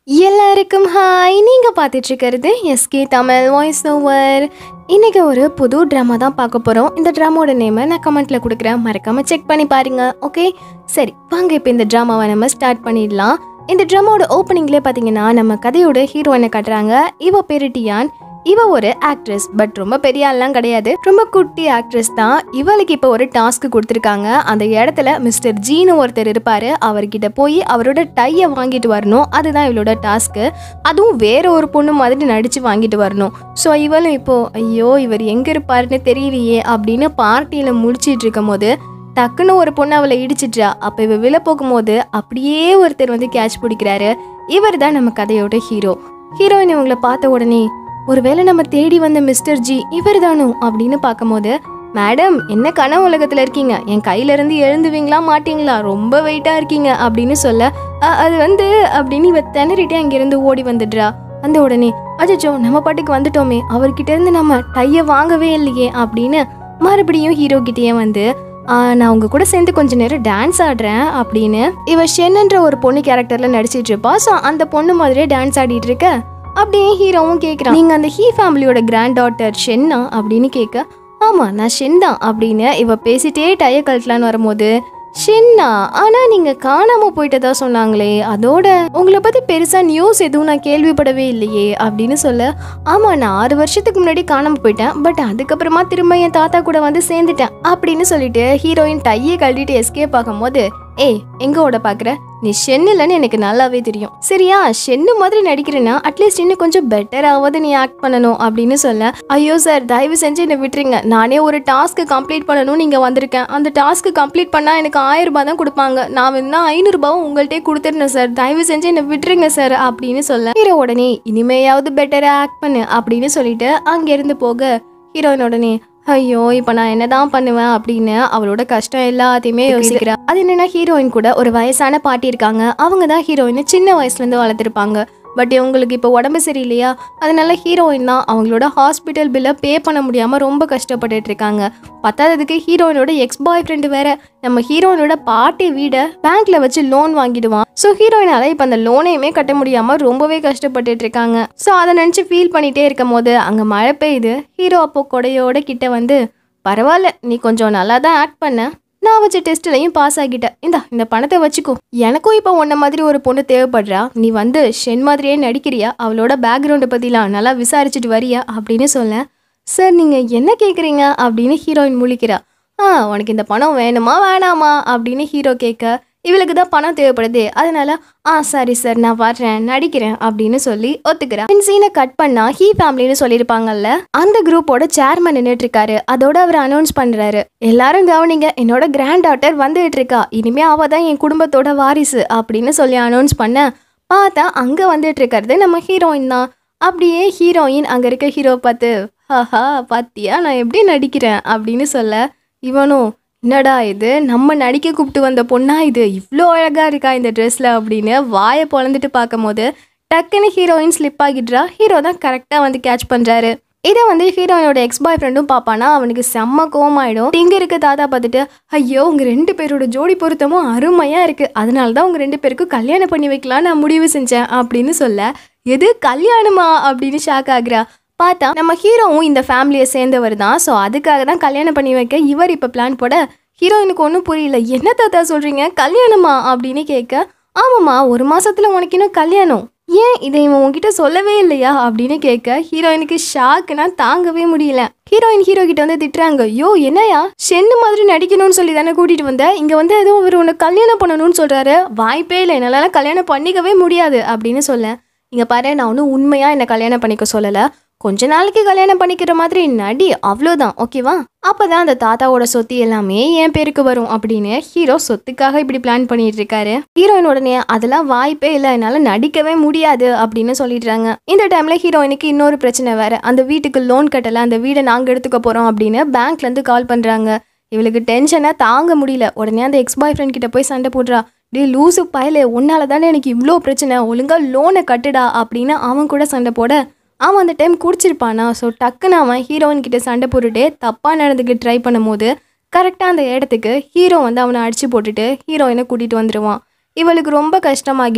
எல்லாருக்கும் ஹாய் நீங்கள் பார்த்துட்டு இருக்கிறது எஸ்கே தமிழ் வாய்ஸ் ஓவர் இன்னைக்கு ஒரு புது ட்ராமா தான் பார்க்க போகிறோம் இந்த ட்ராமாவோட நேமை நான் கமெண்ட்டில் கொடுக்குறேன் மறக்காமல் செக் பண்ணி பாருங்க ஓகே சரி வாங்க இப்போ இந்த ட்ராமாவை நம்ம ஸ்டார்ட் பண்ணிடலாம் இந்த ட்ராமாவோட ஓப்பனிங்லேயே பார்த்தீங்கன்னா நம்ம கதையோட ஹீரோயினை காட்டுறாங்க இவ பேரு டியான் இவ ஒரு ஆக்ட்ரஸ் பட் ரொம்ப பெரிய ஆள்லாம் கிடையாது ரொம்ப குட்டி ஆக்ட்ரஸ் தான் இவளுக்கு இப்போ ஒரு டாஸ்க் கொடுத்துருக்காங்க அந்த இடத்துல மிஸ்டர் ஜீனு ஒருத்தர் இருப்பாரு அவர்கிட்ட போய் அவரோட டையை வாங்கிட்டு வரணும் அதுதான் இவளோட டாஸ்க்கு அதுவும் வேற ஒரு பொண்ணு மாதிரி நடிச்சு வாங்கிட்டு வரணும் ஸோ இவளும் இப்போ ஐயோ இவர் எங்க இருப்பாருன்னு தெரியலையே அப்படின்னு பார்ட்டியில முடிச்சிட்டு இருக்கும் போது டக்குன்னு ஒரு பொண்ணு அவளை இடிச்சிட்றா அப்போ இவ விழ போகும்போது அப்படியே ஒருத்தர் வந்து கேட்ச் பிடிக்கிறாரு இவர் தான் நம்ம கதையோட ஹீரோ ஹீரோயின் இவங்களை பார்த்த உடனே ஒருவேளை நம்ம தேடி வந்த மிஸ்டர் ஜி இவர் தானோ அப்படின்னு பார்க்கும்போது மேடம் என்ன கனவு உலகத்தில் இருக்கீங்க என் கையில இருந்து எழுந்துவீங்களா மாட்டீங்களா ரொம்ப வெயிட்டாக இருக்கீங்க அப்படின்னு சொல்ல "அ, அது வந்து அப்படின்னு இவ திணறிட்டே அங்கிருந்து ஓடி வந்துடுறா அந்த உடனே அச்சோ நம்ம பாட்டுக்கு வந்துட்டோமே அவர்கிட்ட இருந்து நம்ம டையை வாங்கவே இல்லையே அப்படின்னு மறுபடியும் ஹீரோ கிட்டேயே வந்து "ஆ, நான் உங்க கூட சேர்ந்து கொஞ்ச நேரம் டான்ஸ் ஆடுறேன் அப்படின்னு இவ ஷென்ன்ற ஒரு பொண்ணு கேரக்டர்ல நடிச்சிட்டு இருப்பா ஸோ அந்த பொண்ணு மாதிரியே டான்ஸ் ஆடிட்டு இருக்க அப்படியே ஹீரோவும் கேட்குறான் நீங்க அந்த ஹீ ஃபேமிலியோட கிராண்ட் டாட்டர் ஷென்னா அப்படின்னு கேட்க ஆமா நான் ஷென் தான் அப்படின்னு இவ பேசிட்டே டய கழட்டலான்னு வரும்போது ஷென்னா ஆனா நீங்க காணாம போயிட்டதா சொன்னாங்களே அதோட உங்களை பத்தி பெருசா நியூஸ் எதுவும் நான் கேள்விப்படவே இல்லையே அப்படின்னு சொல்ல ஆமா நான் ஆறு வருஷத்துக்கு முன்னாடி காணாம போயிட்டேன் பட் அதுக்கப்புறமா திரும்ப என் தாத்தா கூட வந்து சேர்ந்துட்டேன் அப்படின்னு சொல்லிட்டு ஹீரோயின் டையை கழட்டிட்டு எஸ்கேப் ஆகும்போது ஏய் எங்க ஓட பாக்குற நீ ஷென் இல்லைன்னு எனக்கு நல்லாவே தெரியும் சரியா ஷென்னு மாதிரி நடிக்கிறேன்னா அட்லீஸ்ட் இன்னும் கொஞ்சம் பெட்டராவது நீ ஆக்ட் பண்ணணும் அப்படின்னு சொல்ல ஐயோ சார் தயவு செஞ்சு என்னை விட்டுருங்க நானே ஒரு டாஸ்க்கு கம்ப்ளீட் பண்ணணும் நீங்க வந்திருக்கேன் அந்த டாஸ்க்கு கம்ப்ளீட் பண்ணா எனக்கு ஆயிரம் ரூபாய் தான் கொடுப்பாங்க நான் வேணா ஐநூறுபாவும் உங்கள்கிட்ட கொடுத்துருந்தேன் சார் தயவு செஞ்சு என்னை விட்டுருங்க சார் அப்படின்னு சொல்ல ஹீரோ உடனே இனிமேயாவது பெட்டரா ஆக்ட் பண்ணு அப்படின்னு சொல்லிட்டு அங்கிருந்து போக ஹீரோயின் உடனே ஐயோ இப்போ நான் என்னதான் பண்ணுவேன் அப்படின்னு அவளோட கஷ்டம் எல்லாத்தையுமே யோசிக்கிறா அது என்னன்னா ஹீரோயின் கூட ஒரு வயசான பாட்டி இருக்காங்க அவங்க தான் ஹீரோயினை சின்ன வயசுலேருந்து வளர்த்துருப்பாங்க பட் இவங்களுக்கு இப்போ உடம்பு சரியில்லையா அதனால ஹீரோயின் தான் அவங்களோட ஹாஸ்பிட்டல் பில்லை பே பண்ண முடியாமல் ரொம்ப கஷ்டப்பட்டுட்டு இருக்காங்க பத்தாததுக்கு ஹீரோயினோட எக்ஸ் பாய் ஃப்ரெண்டு வேற நம்ம ஹீரோயினோட பாட்டி வீடை பேங்க்ல வச்சு லோன் வாங்கிடுவான் ஸோ ஹீரோயினால இப்போ அந்த லோனையுமே கட்ட முடியாமல் ரொம்பவே கஷ்டப்பட்டுட்டு இருக்காங்க ஸோ அதை நினச்சி ஃபீல் பண்ணிட்டே இருக்கும் போது அங்கே மழை பெய்யுது ஹீரோ அப்போ கொடையோட கிட்ட வந்து பரவாயில்ல நீ கொஞ்சம் நல்லா தான் ஆக்ட் பண்ண நான் வச்ச டெஸ்ட்லையும் பாஸ் ஆகிட்டேன் இந்தா இந்த பணத்தை வச்சுக்கோ எனக்கும் இப்போ உன்ன மாதிரி ஒரு பொண்ணு தேவைப்படுறா நீ வந்து ஷென் மாதிரியே நடிக்கிறியா அவளோட பேக்ரவுண்டை பற்றிலாம் நல்லா விசாரிச்சுட்டு வரியா அப்படின்னு சொல்ல சார் நீங்கள் என்ன கேட்குறீங்க அப்படின்னு ஹீரோயின் முழிக்கிறா ஆ உனக்கு இந்த பணம் வேணுமா வேணாமா அப்படின்னு ஹீரோ கேட்க இவளுக்கு தான் பணம் தேவைப்படுது அதனால ஆ சரி சார் நான் வர்றேன் நடிக்கிறேன் அப்படின்னு சொல்லி ஒத்துக்கிறேன் இந்த சீனை கட் பண்ணா ஹீ ஃபேமிலின்னு சொல்லியிருப்பாங்கல்ல அந்த குரூப்போட சேர்மன் நின்றுட்டு இருக்காரு அதோட அவர் அனௌன்ஸ் பண்றாரு எல்லாரும் கவனிங்க என்னோட கிராண்ட் டாட்டர் வந்துட்டு இருக்கா இனிமே அவ தான் என் குடும்பத்தோட வாரிசு அப்படின்னு சொல்லி அனௌன்ஸ் பண்ண பார்த்தா அங்க வந்துட்டு இருக்கிறது நம்ம ஹீரோயின் தான் அப்படியே ஹீரோயின் அங்க இருக்க ஹீரோ பார்த்து ஹாஹா பாத்தியா நான் எப்படி நடிக்கிறேன் அப்படின்னு சொல்ல இவனும் என்னடா இது நம்ம நடிக்க கூப்பிட்டு வந்த பொண்ணா இது இவ்வளோ அழகா இருக்கா இந்த ட்ரெஸ்ல அப்படின்னு வாயை பொழந்துட்டு பார்க்கும்போது டக்குன்னு ஹீரோயின் ஸ்லிப் ஆகிடுறா ஹீரோ தான் கரெக்டாக வந்து கேட்ச் பண்ணுறாரு இதை வந்து ஹீரோயினோட எக்ஸ் பாய் ஃப்ரெண்டும் பார்ப்பானா அவனுக்கு செம்ம கோவமாயிடும் இங்க இருக்க தாத்தா பார்த்துட்டு ஐயோ உங்க ரெண்டு பேரோட ஜோடி பொருத்தமும் அருமையா இருக்கு அதனால தான் உங்க ரெண்டு பேருக்கும் கல்யாணம் பண்ணி வைக்கலாம் நான் முடிவு செஞ்சேன் அப்படின்னு சொல்ல எது கல்யாணமா அப்படின்னு ஷாக் ஆகுறா பார்த்தா நம்ம ஹீரோவும் இந்த ஃபேமிலியை சேர்ந்தவர் தான் ஸோ அதுக்காக தான் கல்யாணம் பண்ணி வைக்க இவர் இப்போ பிளான் போட ஹீரோயினுக்கு ஒன்றும் புரியல என்ன தாத்தா சொல்றீங்க கல்யாணமா அப்படின்னு கேட்க ஆமாம்மா ஒரு மாசத்துல உனக்கு இன்னும் கல்யாணம் ஏன் இதை இவன் உன்கிட்ட சொல்லவே இல்லையா அப்படின்னு கேட்க ஹீரோயினுக்கு ஷாக்குனா தாங்கவே முடியல ஹீரோயின் ஹீரோ கிட்ட வந்து திட்டுறாங்க யோ என்னையா ஷென்னு மாதிரி நடிக்கணும்னு சொல்லி தானே கூட்டிட்டு வந்த இங்க வந்து எதுவும் அவர் உன்னை கல்யாணம் பண்ணணும்னு சொல்றாரு வாய்ப்பே இல்லை என்னால கல்யாணம் பண்ணிக்கவே முடியாது அப்படின்னு சொல்ல இங்க பாரு நான் ஒன்றும் உண்மையா என்னை கல்யாணம் பண்ணிக்க சொல்லல கொஞ்ச நாளைக்கு கல்யாணம் பண்ணிக்கிற மாதிரி நடி அவ்வளோதான் ஓகேவா அப்பதான் அந்த தாத்தாவோட சொத்து எல்லாமே என் பேருக்கு வரும் அப்படின்னு ஹீரோ சொத்துக்காக இப்படி பிளான் பண்ணிட்டு இருக்காரு ஹீரோயின் உடனே அதெல்லாம் வாய்ப்பே இல்லை என்னால நடிக்கவே முடியாது அப்படின்னு சொல்லிடுறாங்க இந்த டைம்ல ஹீரோயினுக்கு இன்னொரு பிரச்சனை வேற அந்த வீட்டுக்கு லோன் கட்டல அந்த வீடை நாங்க எடுத்துக்க போறோம் அப்படின்னு பேங்க்ல இருந்து கால் பண்றாங்க இவளுக்கு டென்ஷனை தாங்க முடியல உடனே அந்த எக்ஸ் பாய் ஃப்ரெண்ட் கிட்ட போய் சண்டை போடுறா டேய் லூசு பயலே உன்னால தானே எனக்கு இவ்வளோ பிரச்சனை ஒழுங்கா லோனை கட்டுடா அப்படின்னு அவன் கூட சண்டை போட அவன் அந்த டைம் குடிச்சிருப்பானா ஸோ டக்குன்னு அவன் ஹீரோயின் கிட்ட சண்டை போட்டுட்டே தப்பாக நடந்துக்க ட்ரை பண்ணும்போது கரெக்டாக அந்த இடத்துக்கு ஹீரோ வந்து அவனை அடிச்சு போட்டுட்டு ஹீரோயினை கூட்டிகிட்டு வந்துடுவான் இவளுக்கு ரொம்ப கஷ்டமாகிடும்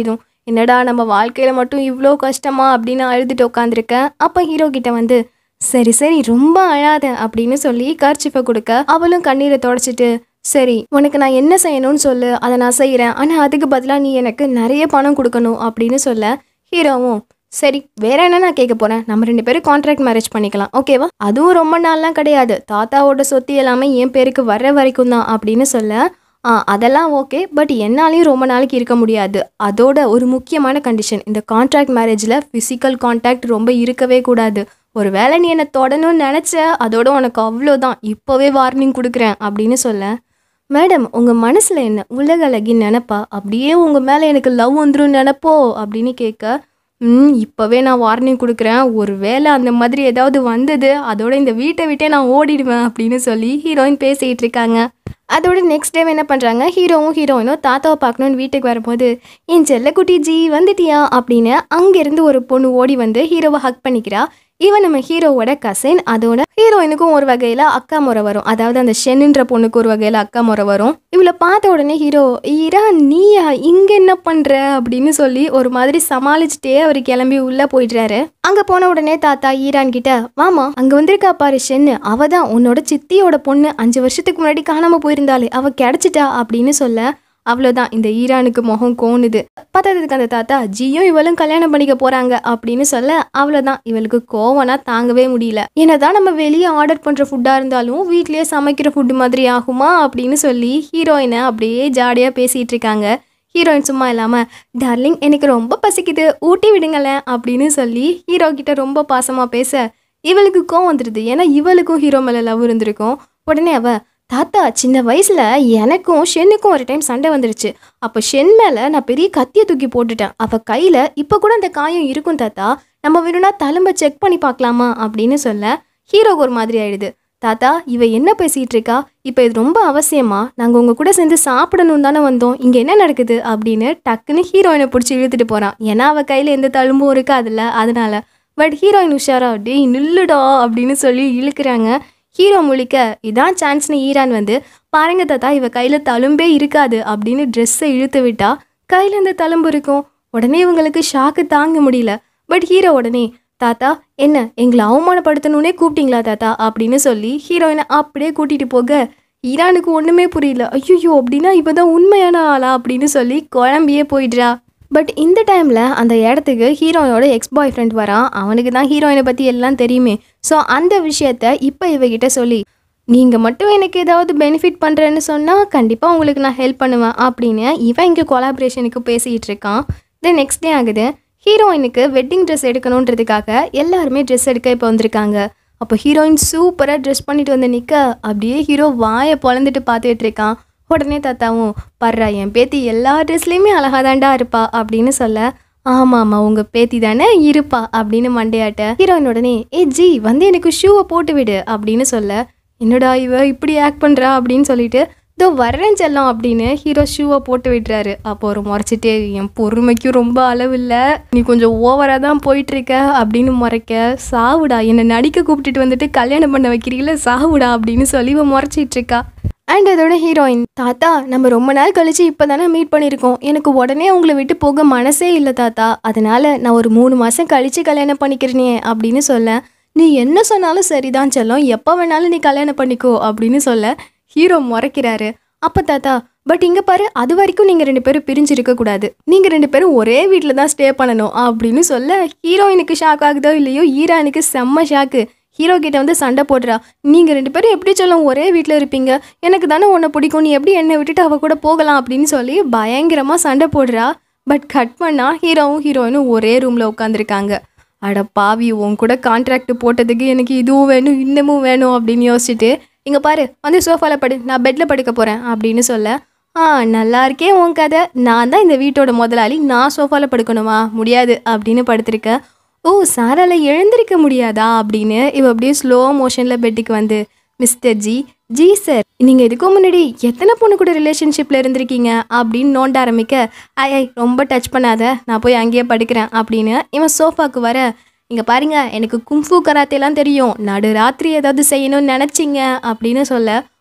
என்னடா நம்ம வாழ்க்கையில் மட்டும் இவ்வளோ கஷ்டமா அப்படின்னு அழுதுட்டு உட்காந்துருக்கேன் அப்போ ஹீரோ கிட்ட வந்து சரி சரி ரொம்ப அழாத அப்படின்னு சொல்லி கர்ச்சிஃபை கொடுக்க அவளும் கண்ணீரை தொடச்சிட்டு சரி உனக்கு நான் என்ன செய்யணும்னு சொல்லு அதை நான் செய்கிறேன் ஆனால் அதுக்கு பதிலாக நீ எனக்கு நிறைய பணம் கொடுக்கணும் அப்படின்னு சொல்ல ஹீரோவும் சரி வேற என்ன நான் கேட்க போறேன் நம்ம ரெண்டு பேரும் கான்ட்ராக்ட் மேரேஜ் பண்ணிக்கலாம் ஓகேவா அதுவும் ரொம்ப நாள்லாம் கிடையாது தாத்தாவோட சொத்து எல்லாமே என் பேருக்கு வர்ற வரைக்கும் தான் அப்படின்னு சொல்ல ஆ அதெல்லாம் ஓகே பட் என்னாலையும் ரொம்ப நாளைக்கு இருக்க முடியாது அதோட ஒரு முக்கியமான கண்டிஷன் இந்த கான்ட்ராக்ட் மேரேஜில் ஃபிசிக்கல் கான்டாக்ட் ரொம்ப இருக்கவே கூடாது ஒரு வேளை நீ என்னை தொடணும்னு நினச்ச அதோட உனக்கு அவ்வளோதான் இப்போவே வார்னிங் கொடுக்குறேன் அப்படின்னு சொல்ல மேடம் உங்கள் மனசில் என்ன உலக அழகின்னு நினப்பா அப்படியே உங்கள் மேலே எனக்கு லவ் வந்துடும் நினப்போ அப்படின்னு கேட்க ம் இப்போவே நான் வார்னிங் கொடுக்குறேன் ஒரு வேளை அந்த மாதிரி ஏதாவது வந்தது அதோட இந்த வீட்டை விட்டே நான் ஓடிடுவேன் அப்படின்னு சொல்லி ஹீரோயின் பேசிகிட்டு இருக்காங்க அதோட நெக்ஸ்ட் டே என்ன பண்ணுறாங்க ஹீரோவும் ஹீரோயினும் தாத்தாவை பார்க்கணுன்னு வீட்டுக்கு வரும்போது என் செல்லக்குட்டி ஜி வந்துட்டியா அப்படின்னு அங்கேருந்து ஒரு பொண்ணு ஓடி வந்து ஹீரோவை ஹக் பண்ணிக்கிறா இவன் நம்ம ஹீரோவோட கசின் அதோட ஹீரோயினுக்கும் ஒரு வகையில் அக்கா முறை வரும் அதாவது அந்த ஷென்னுன்ற பொண்ணுக்கு ஒரு வகையில் அக்கா முறை வரும் இவளை பார்த்த உடனே ஹீரோ ஈரா நீயா இங்கே என்ன பண்ணுற அப்படின்னு சொல்லி ஒரு மாதிரி சமாளிச்சுட்டே அவர் கிளம்பி உள்ளே போயிடுறாரு அங்கே போன உடனே தாத்தா ஈரான் கிட்ட வாமா அங்கே வந்திருக்கா பாரு ஷென்னு அவ தான் உன்னோட சித்தியோட பொண்ணு அஞ்சு வருஷத்துக்கு முன்னாடி காணாமல் போயிருந்தாளே அவ கிடைச்சிட்டா அப்படின்னு சொல்ல அவ்வளோதான் இந்த ஈரானுக்கு முகம் கோணுது பார்த்ததுக்கு அந்த தாத்தா ஜியும் இவளும் கல்யாணம் பண்ணிக்க போறாங்க அப்படின்னு சொல்ல அவ்வளோதான் இவளுக்கு கோவம்னா தாங்கவே முடியல என்னதான் நம்ம வெளியே ஆர்டர் பண்ணுற ஃபுட்டாக இருந்தாலும் வீட்லயே சமைக்கிற ஃபுட்டு மாதிரி ஆகுமா அப்படின்னு சொல்லி ஹீரோயினை அப்படியே ஜாலியாக பேசிகிட்டு இருக்காங்க ஹீரோயின் சும்மா இல்லாமல் டார்லிங் எனக்கு ரொம்ப பசிக்குது ஊட்டி விடுங்களேன் அப்படின்னு சொல்லி ஹீரோ கிட்ட ரொம்ப பாசமாக பேச இவளுக்கு கோவம் வந்துடுது ஏன்னா இவளுக்கும் ஹீரோ மேலே லவ் இருந்திருக்கும் உடனே அவ தாத்தா சின்ன வயசுல எனக்கும் ஷென்னுக்கும் ஒரு டைம் சண்டை வந்துருச்சு அப்போ ஷென் மேல நான் பெரிய கத்தியை தூக்கி போட்டுட்டேன் அவ கையில இப்ப கூட அந்த காயம் இருக்கும் தாத்தா நம்ம வேணும்னா தழும்ப செக் பண்ணி பார்க்கலாமா அப்படின்னு சொல்ல ஹீரோக்கு ஒரு மாதிரி ஆயிடுது தாத்தா இவ என்ன பேசிட்டு இருக்கா இப்போ இது ரொம்ப அவசியமா நாங்கள் உங்க கூட சேர்ந்து சாப்பிடணும் தானே வந்தோம் இங்கே என்ன நடக்குது அப்படின்னு டக்குன்னு ஹீரோயினை பிடிச்சி இழுத்துட்டு போறான் ஏன்னா அவ கையில எந்த தழும்பும் இருக்காதுல்ல அதனால பட் ஹீரோயின் உஷாரா டேய் நில்லுடா அப்படின்னு சொல்லி இழுக்கிறாங்க ஹீரோ முழிக்க இதான் சான்ஸ்னு ஈரான் வந்து பாருங்க தாத்தா இவ கையில் தழும்பே இருக்காது அப்படின்னு ட்ரெஸ்ஸை இழுத்து விட்டா கையில் இந்த தழும்பு இருக்கும் உடனே இவங்களுக்கு ஷாக்கு தாங்க முடியல பட் ஹீரோ உடனே தாத்தா என்ன எங்களை அவமானப்படுத்தணுன்னே கூப்பிட்டீங்களா தாத்தா அப்படின்னு சொல்லி ஹீரோயினை அப்படியே கூட்டிட்டு போக ஈரானுக்கு ஒன்றுமே புரியல ஐயோ அப்படின்னா இவ தான் உண்மையான ஆளா அப்படின்னு சொல்லி குழம்பியே போயிடுறா பட் இந்த டைமில் அந்த இடத்துக்கு ஹீரோயினோட எக்ஸ் பாய் ஃப்ரெண்ட் வரான் அவனுக்கு தான் ஹீரோயினை பற்றி எல்லாம் தெரியுமே ஸோ அந்த விஷயத்த இப்போ இவகிட்ட சொல்லி நீங்கள் மட்டும் எனக்கு ஏதாவது பெனிஃபிட் பண்ணுறேன்னு சொன்னால் கண்டிப்பாக உங்களுக்கு நான் ஹெல்ப் பண்ணுவேன் அப்படின்னு இவன் இங்கே கொலாபரேஷனுக்கு பேசிகிட்டு இருக்கான் தென் நெக்ஸ்ட் டே ஆகுது ஹீரோயினுக்கு வெட்டிங் ட்ரெஸ் எடுக்கணுன்றதுக்காக எல்லாருமே ட்ரெஸ் எடுக்க இப்போ வந்திருக்காங்க அப்போ ஹீரோயின் சூப்பராக ட்ரெஸ் பண்ணிட்டு வந்து நிற்க அப்படியே ஹீரோ வாயை பொழந்துட்டு பார்த்துட்டு இருக்கான் உடனே தாத்தாவும் பர்றா என் பேத்தி எல்லா ட்ரெஸ்லேயுமே அழகா தாண்டா இருப்பா அப்படின்னு சொல்ல ஆமாம் ஆமாம் உங்கள் பேத்தி தானே இருப்பா அப்படின்னு மண்டையாட்ட ஹீரோயின் உடனே ஏ ஜி வந்து எனக்கு ஷூவை போட்டு விடு அப்படின்னு சொல்ல என்னடா இவ இப்படி ஆக்ட் பண்ணுறா அப்படின்னு சொல்லிட்டு இதோ வர்றேன் செல்லம் அப்படின்னு ஹீரோ ஷூவை போட்டு விடுறாரு அப்போ ஒரு முறைச்சிட்டே என் பொறுமைக்கும் ரொம்ப அளவில்ல நீ கொஞ்சம் ஓவராக தான் போயிட்டுருக்க அப்படின்னு முறைக்க சாவுடா என்னை நடிக்க கூப்பிட்டுட்டு வந்துட்டு கல்யாணம் பண்ண வைக்கிறீங்கள சாவுடா அப்படின்னு சொல்லி இவன் முறைச்சிட்டு இருக்கா அண்ட் அதோட ஹீரோயின் தாத்தா நம்ம ரொம்ப நாள் கழிச்சு இப்போ தானே மீட் பண்ணியிருக்கோம் எனக்கு உடனே உங்களை விட்டு போக மனசே இல்லை தாத்தா அதனால நான் ஒரு மூணு மாதம் கழிச்சு கல்யாணம் பண்ணிக்கிறேனே அப்படின்னு சொல்ல நீ என்ன சொன்னாலும் சரிதான் செல்லம் எப்போ வேணாலும் நீ கல்யாணம் பண்ணிக்கோ அப்படின்னு சொல்ல ஹீரோ முறைக்கிறாரு அப்போ தாத்தா பட் இங்கே பாரு அது வரைக்கும் நீங்கள் ரெண்டு பேரும் பிரிஞ்சிருக்க கூடாது நீங்கள் ரெண்டு பேரும் ஒரே வீட்டில் தான் ஸ்டே பண்ணணும் அப்படின்னு சொல்ல ஹீரோயினுக்கு ஷாக் ஆகுதோ இல்லையோ ஈரானுக்கு செம்ம ஷாக்கு ஹீரோ கிட்ட வந்து சண்டை போடுறா நீங்கள் ரெண்டு பேரும் எப்படி சொல்லும் ஒரே வீட்டில் இருப்பீங்க எனக்கு தானே உன்னை பிடிக்கும் நீ எப்படி என்னை விட்டுட்டு அவ கூட போகலாம் அப்படின்னு சொல்லி பயங்கரமாக சண்டை போடுறா பட் கட் பண்ணா ஹீரோவும் ஹீரோயினும் ஒரே ரூமில் உட்காந்துருக்காங்க அட பாவி உன் கூட கான்ட்ராக்ட் போட்டதுக்கு எனக்கு இதுவும் வேணும் இன்னமும் வேணும் அப்படின்னு யோசிச்சுட்டு இங்கே பாரு வந்து சோஃபாவில் படு நான் பெட்டில் படுக்க போகிறேன் அப்படின்னு சொல்ல ஆ நல்லா இருக்கே உன் கதை நான் தான் இந்த வீட்டோட முதலாளி நான் சோஃபாவில் படுக்கணுமா முடியாது அப்படின்னு படுத்திருக்க ஓ சாரால எழுந்திருக்க முடியாதா அப்படின்னு இவ அப்படியே ஸ்லோ மோஷனில் பெட்டுக்கு வந்து மிஸ்டர் ஜி ஜி சார் நீங்கள் இதுக்கு முன்னாடி எத்தனை பொண்ணு கூட ரிலேஷன்ஷிப்பில் இருந்திருக்கீங்க அப்படின்னு நோண்ட ஆரம்பிக்க ஐ ஐ ரொம்ப டச் பண்ணாத நான் போய் அங்கேயே படுக்கிறேன் அப்படின்னு இவன் சோஃபாக்கு வர இங்கே பாருங்க எனக்கு கும்ஃபு கராத்தேலாம் தெரியும் நடு ராத்திரி ஏதாவது செய்யணும்னு நினச்சிங்க அப்படின்னு சொல்ல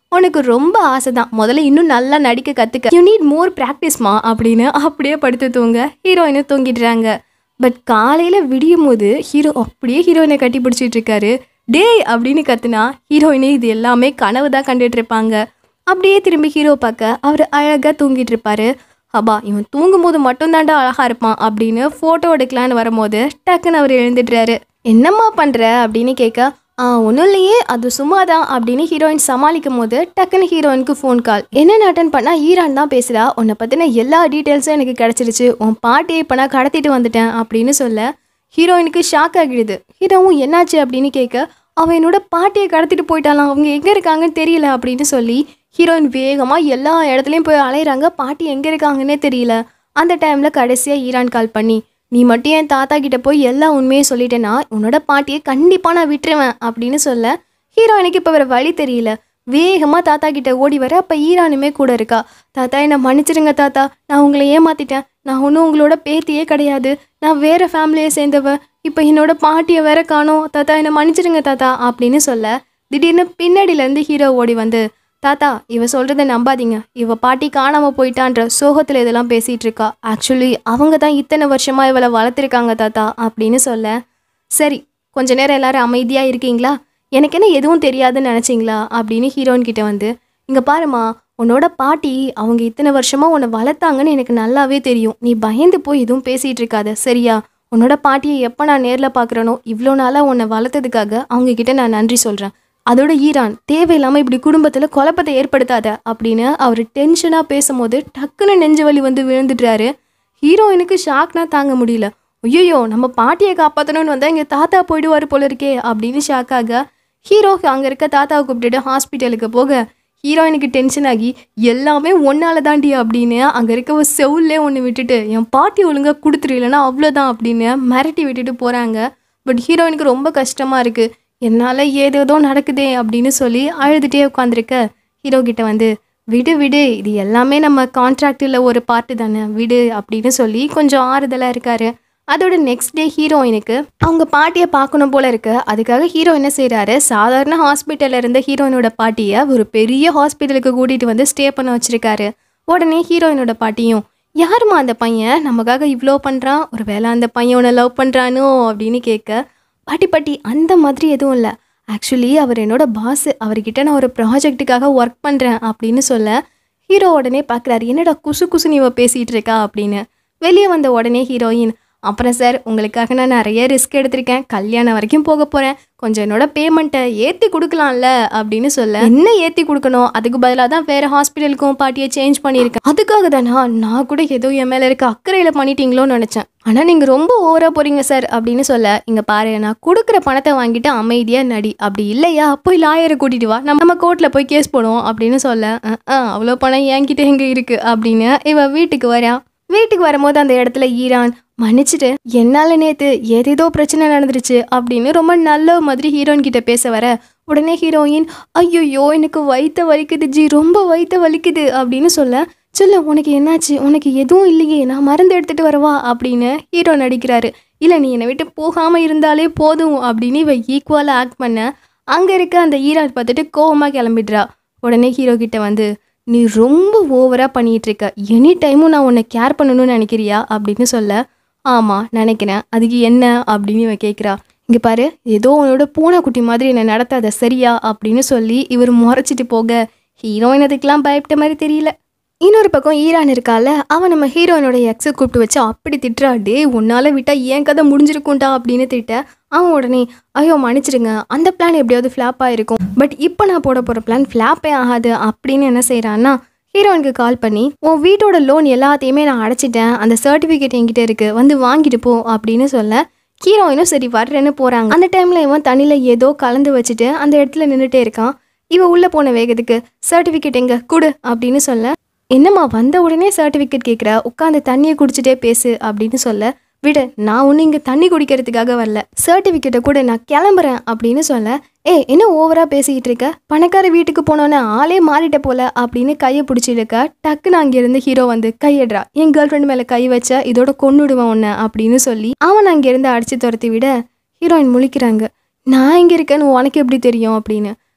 உனக்கு ரொம்ப ஆசை தான் முதல்ல இன்னும் நல்லா நடிக்க கற்றுக்க யூ நீட் மோர் ப்ராக்டிஸ்மா அப்படின்னு அப்படியே படுத்து தூங்க ஹீரோயினும் தூங்கிடுறாங்க பட் காலையில் விடியும் போது ஹீரோ அப்படியே ஹீரோயினை கட்டி பிடிச்சிட்டு இருக்காரு டேய் அப்படின்னு கத்துனா ஹீரோயினே இது எல்லாமே கனவு தான் கண்டுட்டு இருப்பாங்க அப்படியே திரும்பி ஹீரோ பார்க்க அவர் அழகாக தூங்கிட்டு இருப்பாரு அப்பா இவன் தூங்கும் போது மட்டும்தான்டா அழகா இருப்பான் அப்படின்னு ஃபோட்டோ எடுக்கலான்னு வரும்போது டக்குன்னு அவர் எழுந்துடுறாரு என்னம்மா பண்ணுற அப்படின்னு கேட்க ஆ ஒன்றும் இல்லையே அது சும்மா தான் அப்படின்னு ஹீரோயின் சமாளிக்கும் போது டக்குன்னு ஹீரோயினுக்கு ஃபோன் கால் என்னென்ன அட்டன் பண்ணால் ஈரான் தான் பேசுகிறா உன்னை பற்றின எல்லா டீட்டெயில்ஸும் எனக்கு கிடச்சிருச்சு உன் பாட்டியை இப்போ நான் கடத்திட்டு வந்துட்டேன் அப்படின்னு சொல்ல ஹீரோயினுக்கு ஷாக் ஆகிடுது ஹீரோவும் என்னாச்சு அப்படின்னு கேட்க அவன் என்னோட பாட்டியை கடத்திட்டு போயிட்டாலாம் அவங்க எங்கே இருக்காங்கன்னு தெரியல அப்படின்னு சொல்லி ஹீரோயின் வேகமாக எல்லா இடத்துலையும் போய் அலையிறாங்க பாட்டி எங்கே இருக்காங்கன்னே தெரியல அந்த டைமில் கடைசியாக ஈரான் கால் பண்ணி நீ மட்டும் என் தாத்தா கிட்ட போய் எல்லா உண்மையும் சொல்லிட்டேன்னா உன்னோட பாட்டியை கண்டிப்பாக நான் விட்டுருவேன் அப்படின்னு சொல்ல ஹீரோயினுக்கு இப்போ வேறு வழி தெரியல வேகமாக தாத்தா கிட்ட ஓடி வர அப்போ ஈரானுமே கூட இருக்கா தாத்தா என்னை மன்னிச்சிடுங்க தாத்தா நான் உங்களை ஏமாத்திட்டேன் நான் ஒன்றும் உங்களோட பேத்தியே கிடையாது நான் வேற ஃபேமிலியை சேர்ந்தவ இப்போ என்னோட பாட்டியை வேற காணோம் தாத்தா என்னை மன்னிச்சிடுங்க தாத்தா அப்படின்னு சொல்ல திடீர்னு பின்னாடியிலேருந்து ஹீரோ ஓடி வந்து தாத்தா இவ சொல்கிறத நம்பாதீங்க இவ பாட்டி காணாமல் போயிட்டான்ற சோகத்தில் இதெல்லாம் பேசிகிட்டு இருக்கா ஆக்சுவலி அவங்க தான் இத்தனை வருஷமாக இவளை வளர்த்துருக்காங்க தாத்தா அப்படின்னு சொல்ல சரி கொஞ்ச நேரம் எல்லாரும் அமைதியாக இருக்கீங்களா எனக்கு என்ன எதுவும் தெரியாதுன்னு நினச்சிங்களா அப்படின்னு ஹீரோயின் கிட்ட வந்து இங்கே பாருமா உன்னோட பாட்டி அவங்க இத்தனை வருஷமாக உன்னை வளர்த்தாங்கன்னு எனக்கு நல்லாவே தெரியும் நீ பயந்து போய் எதுவும் பேசிகிட்டு இருக்காத சரியா உன்னோட பாட்டியை எப்போ நான் நேரில் பார்க்குறேனோ இவ்வளோ நாளாக உன்னை வளர்த்ததுக்காக அவங்க கிட்ட நான் நன்றி சொல்கிறேன் அதோட ஈரான் தேவையில்லாமல் இப்படி குடும்பத்தில் குழப்பத்தை ஏற்படுத்தாத அப்படின்னு அவர் டென்ஷனாக பேசும்போது டக்குன்னு நெஞ்சு வலி வந்து விழுந்துடுறாரு ஹீரோயினுக்கு ஷாக்னா தாங்க முடியல ஐயோ நம்ம பாட்டியை காப்பாற்றணும்னு வந்தால் இங்கே தாத்தா போயிடுவார் போல இருக்கே அப்படின்னு ஷாக் ஆக ஹீரோ அங்கே இருக்க தாத்தாவை கூப்பிட்டுட்டு ஹாஸ்பிட்டலுக்கு போக ஹீரோயினுக்கு டென்ஷன் ஆகி எல்லாமே ஒன்னால தாண்டி அப்படின்னு அங்கே இருக்க ஒரு செவுல்லே ஒன்று விட்டுட்டு என் பாட்டி ஒழுங்காக கொடுத்துரு இல்லைன்னா அவ்வளோதான் அப்படின்னு மிரட்டி விட்டுட்டு போகிறாங்க பட் ஹீரோயினுக்கு ரொம்ப கஷ்டமாக இருக்குது என்னால் ஏதேதோ நடக்குதே அப்படின்னு சொல்லி அழுதுகிட்டே உட்காந்துருக்க ஹீரோ கிட்ட வந்து விடு விடு இது எல்லாமே நம்ம கான்ட்ராக்டில் ஒரு பார்ட்டு தானே விடு அப்படின்னு சொல்லி கொஞ்சம் ஆறுதலாக இருக்காரு அதோட நெக்ஸ்ட் டே ஹீரோயினுக்கு அவங்க பாட்டியை பார்க்கணும் போல இருக்கு அதுக்காக ஹீரோ என்ன செய்கிறாரு சாதாரண ஹாஸ்பிட்டலில் இருந்த ஹீரோயினோட பாட்டியை ஒரு பெரிய ஹாஸ்பிட்டலுக்கு கூட்டிகிட்டு வந்து ஸ்டே பண்ண வச்சிருக்காரு உடனே ஹீரோயினோட பாட்டியும் யாரும்மா அந்த பையன் நமக்காக இவ்வளோ பண்ணுறான் ஒரு வேளை அந்த பையன் உன்னை லவ் பண்ணுறானோ அப்படின்னு கேட்க பாட்டி பாட்டி அந்த மாதிரி எதுவும் இல்லை ஆக்சுவலி அவர் என்னோட பாஸ் அவர்கிட்ட நான் ஒரு ப்ராஜெக்ட்டுக்காக ஒர்க் பண்ணுறேன் அப்படின்னு சொல்ல ஹீரோ உடனே பார்க்குறாரு என்னடா குசு குசு நீ பேசிகிட்டு இருக்கா அப்படின்னு வெளியே வந்த உடனே ஹீரோயின் அப்புறம் சார் உங்களுக்காக நான் நிறைய ரிஸ்க் எடுத்திருக்கேன் கல்யாணம் வரைக்கும் போக போகிறேன் கொஞ்சம் என்னோட பேமெண்ட்டை ஏற்றி கொடுக்கலாம்ல அப்படின்னு சொல்ல என்ன ஏற்றி கொடுக்கணும் அதுக்கு பதிலாக தான் வேறு ஹாஸ்பிட்டலுக்கும் பாட்டியை சேஞ்ச் பண்ணியிருக்கேன் அதுக்காக தானா நான் கூட ஏதோ என் மேலே இருக்க அக்கறையில் பண்ணிட்டீங்களோன்னு நினச்சேன் ஆனால் நீங்கள் ரொம்ப ஓவராக போகிறீங்க சார் அப்படின்னு சொல்ல இங்கே பாரு நான் கொடுக்குற பணத்தை வாங்கிட்டு அமைதியாக நடி அப்படி இல்லையா போய் லாயரை கூட்டிட்டு வா நம்ம நம்ம கோர்ட்டில் போய் கேஸ் போடுவோம் அப்படின்னு சொல்ல "அஹ், அஹ், அவ்வளோ பணம் என்கிட்ட எங்கே இருக்குது அப்படின்னு இவ வீட்டுக்கு வரா வீட்டுக்கு வரும்போது அந்த இடத்துல ஈரான் மன்னிச்சிட்டு என்னால நேத்து ஏதேதோ பிரச்சனை நடந்துருச்சு அப்படின்னு ரொம்ப நல்ல மாதிரி ஹீரோயின் கிட்ட பேச வர உடனே ஹீரோயின் ஐயோ எனக்கு வயித்த வலிக்குது ஜி ரொம்ப வயித்த வலிக்குது அப்படின்னு சொல்ல சொல்ல உனக்கு என்னாச்சு உனக்கு எதுவும் இல்லையே நான் மருந்து எடுத்துட்டு வரவா அப்படின்னு ஹீரோ நடிக்கிறாரு இல்லை நீ என்னை விட்டு போகாமல் இருந்தாலே போதும் அப்படின்னு இவ ஈக்குவலாக ஆக்ட் பண்ண அங்கே இருக்க அந்த ஈரான் பார்த்துட்டு கோவமாக கிளம்பிடுறா உடனே ஹீரோ கிட்ட வந்து நீ ரொம்ப ஓவராக பண்ணிட்டு இருக்க எனி டைமும் நான் உன்னை கேர் பண்ணணும்னு நினைக்கிறியா அப்படின்னு சொல்ல ஆமாம் நினைக்கிறேன் அதுக்கு என்ன அப்படின்னு இவன் கேட்குறா இங்கே பாரு ஏதோ உன்னோட பூனைக்குட்டி மாதிரி என்னை நடத்தாத சரியா அப்படின்னு சொல்லி இவர் முறைச்சிட்டு போக ஹீரோயின் அதுக்கெலாம் பயப்பட்ட மாதிரி தெரியல இன்னொரு பக்கம் ஈரான் இருக்கால அவன் நம்ம ஹீரோயினோட எக்ஸை கூப்பிட்டு வச்சு அப்படி திட்டுறா டே உன்னால விட்டா ஏன் கதை முடிஞ்சிருக்கும்டா அப்படின்னு திட்ட அவன் உடனே ஐயோ மன்னிச்சிடுங்க அந்த பிளான் எப்படியாவது ஃப்ளாப் ஆயிருக்கும் பட் இப்போ நான் போட போகிற பிளான் ஃப்ளாப்பே ஆகாது அப்படின்னு என்ன செய்கிறான்னா ஹீரோயினுக்கு கால் பண்ணி உன் வீட்டோட லோன் எல்லாத்தையுமே நான் அடைச்சிட்டேன் அந்த சர்டிஃபிகேட் என்கிட்ட இருக்கு வந்து வாங்கிட்டு போ அப்படின்னு சொல்ல ஹீரோயினும் சரி வர்றேன்னு போகிறாங்க அந்த டைமில் இவன் தண்ணியில் ஏதோ கலந்து வச்சுட்டு அந்த இடத்துல நின்றுட்டே இருக்கான் இவ உள்ளே போன வேகத்துக்கு சர்டிஃபிகேட் எங்க கொடு அப்படின்னு சொல்ல என்னம்மா வந்த உடனே சர்டிஃபிகேட் கேட்குற உட்காந்து தண்ணியை குடிச்சிட்டே பேசு அப்படின்னு சொல்ல விடு நான் ஒன்றும் இங்கே தண்ணி குடிக்கிறதுக்காக வரல சர்டிஃபிகேட்டை கூட நான் கிளம்புறேன் அப்படின்னு சொல்ல ஏ என்ன ஓவராக பேசிக்கிட்டு இருக்க பணக்கார வீட்டுக்கு போனோன்னே ஆளே மாறிட்ட போல அப்படின்னு கையை பிடிச்சி இழுக்க டக்குன்னு அங்கேருந்து ஹீரோ வந்து கையடுறா என் கேர்ள் ஃப்ரெண்ட் மேலே கை வச்ச இதோட கொன்னுடுவேன் உன்னை அப்படின்னு சொல்லி அவன் அங்கேருந்து அடிச்சு துரத்தி விட ஹீரோயின் முழிக்கிறாங்க நான் இங்கே இருக்கேன்னு உனக்கு எப்படி தெரியும் அப்படின்னு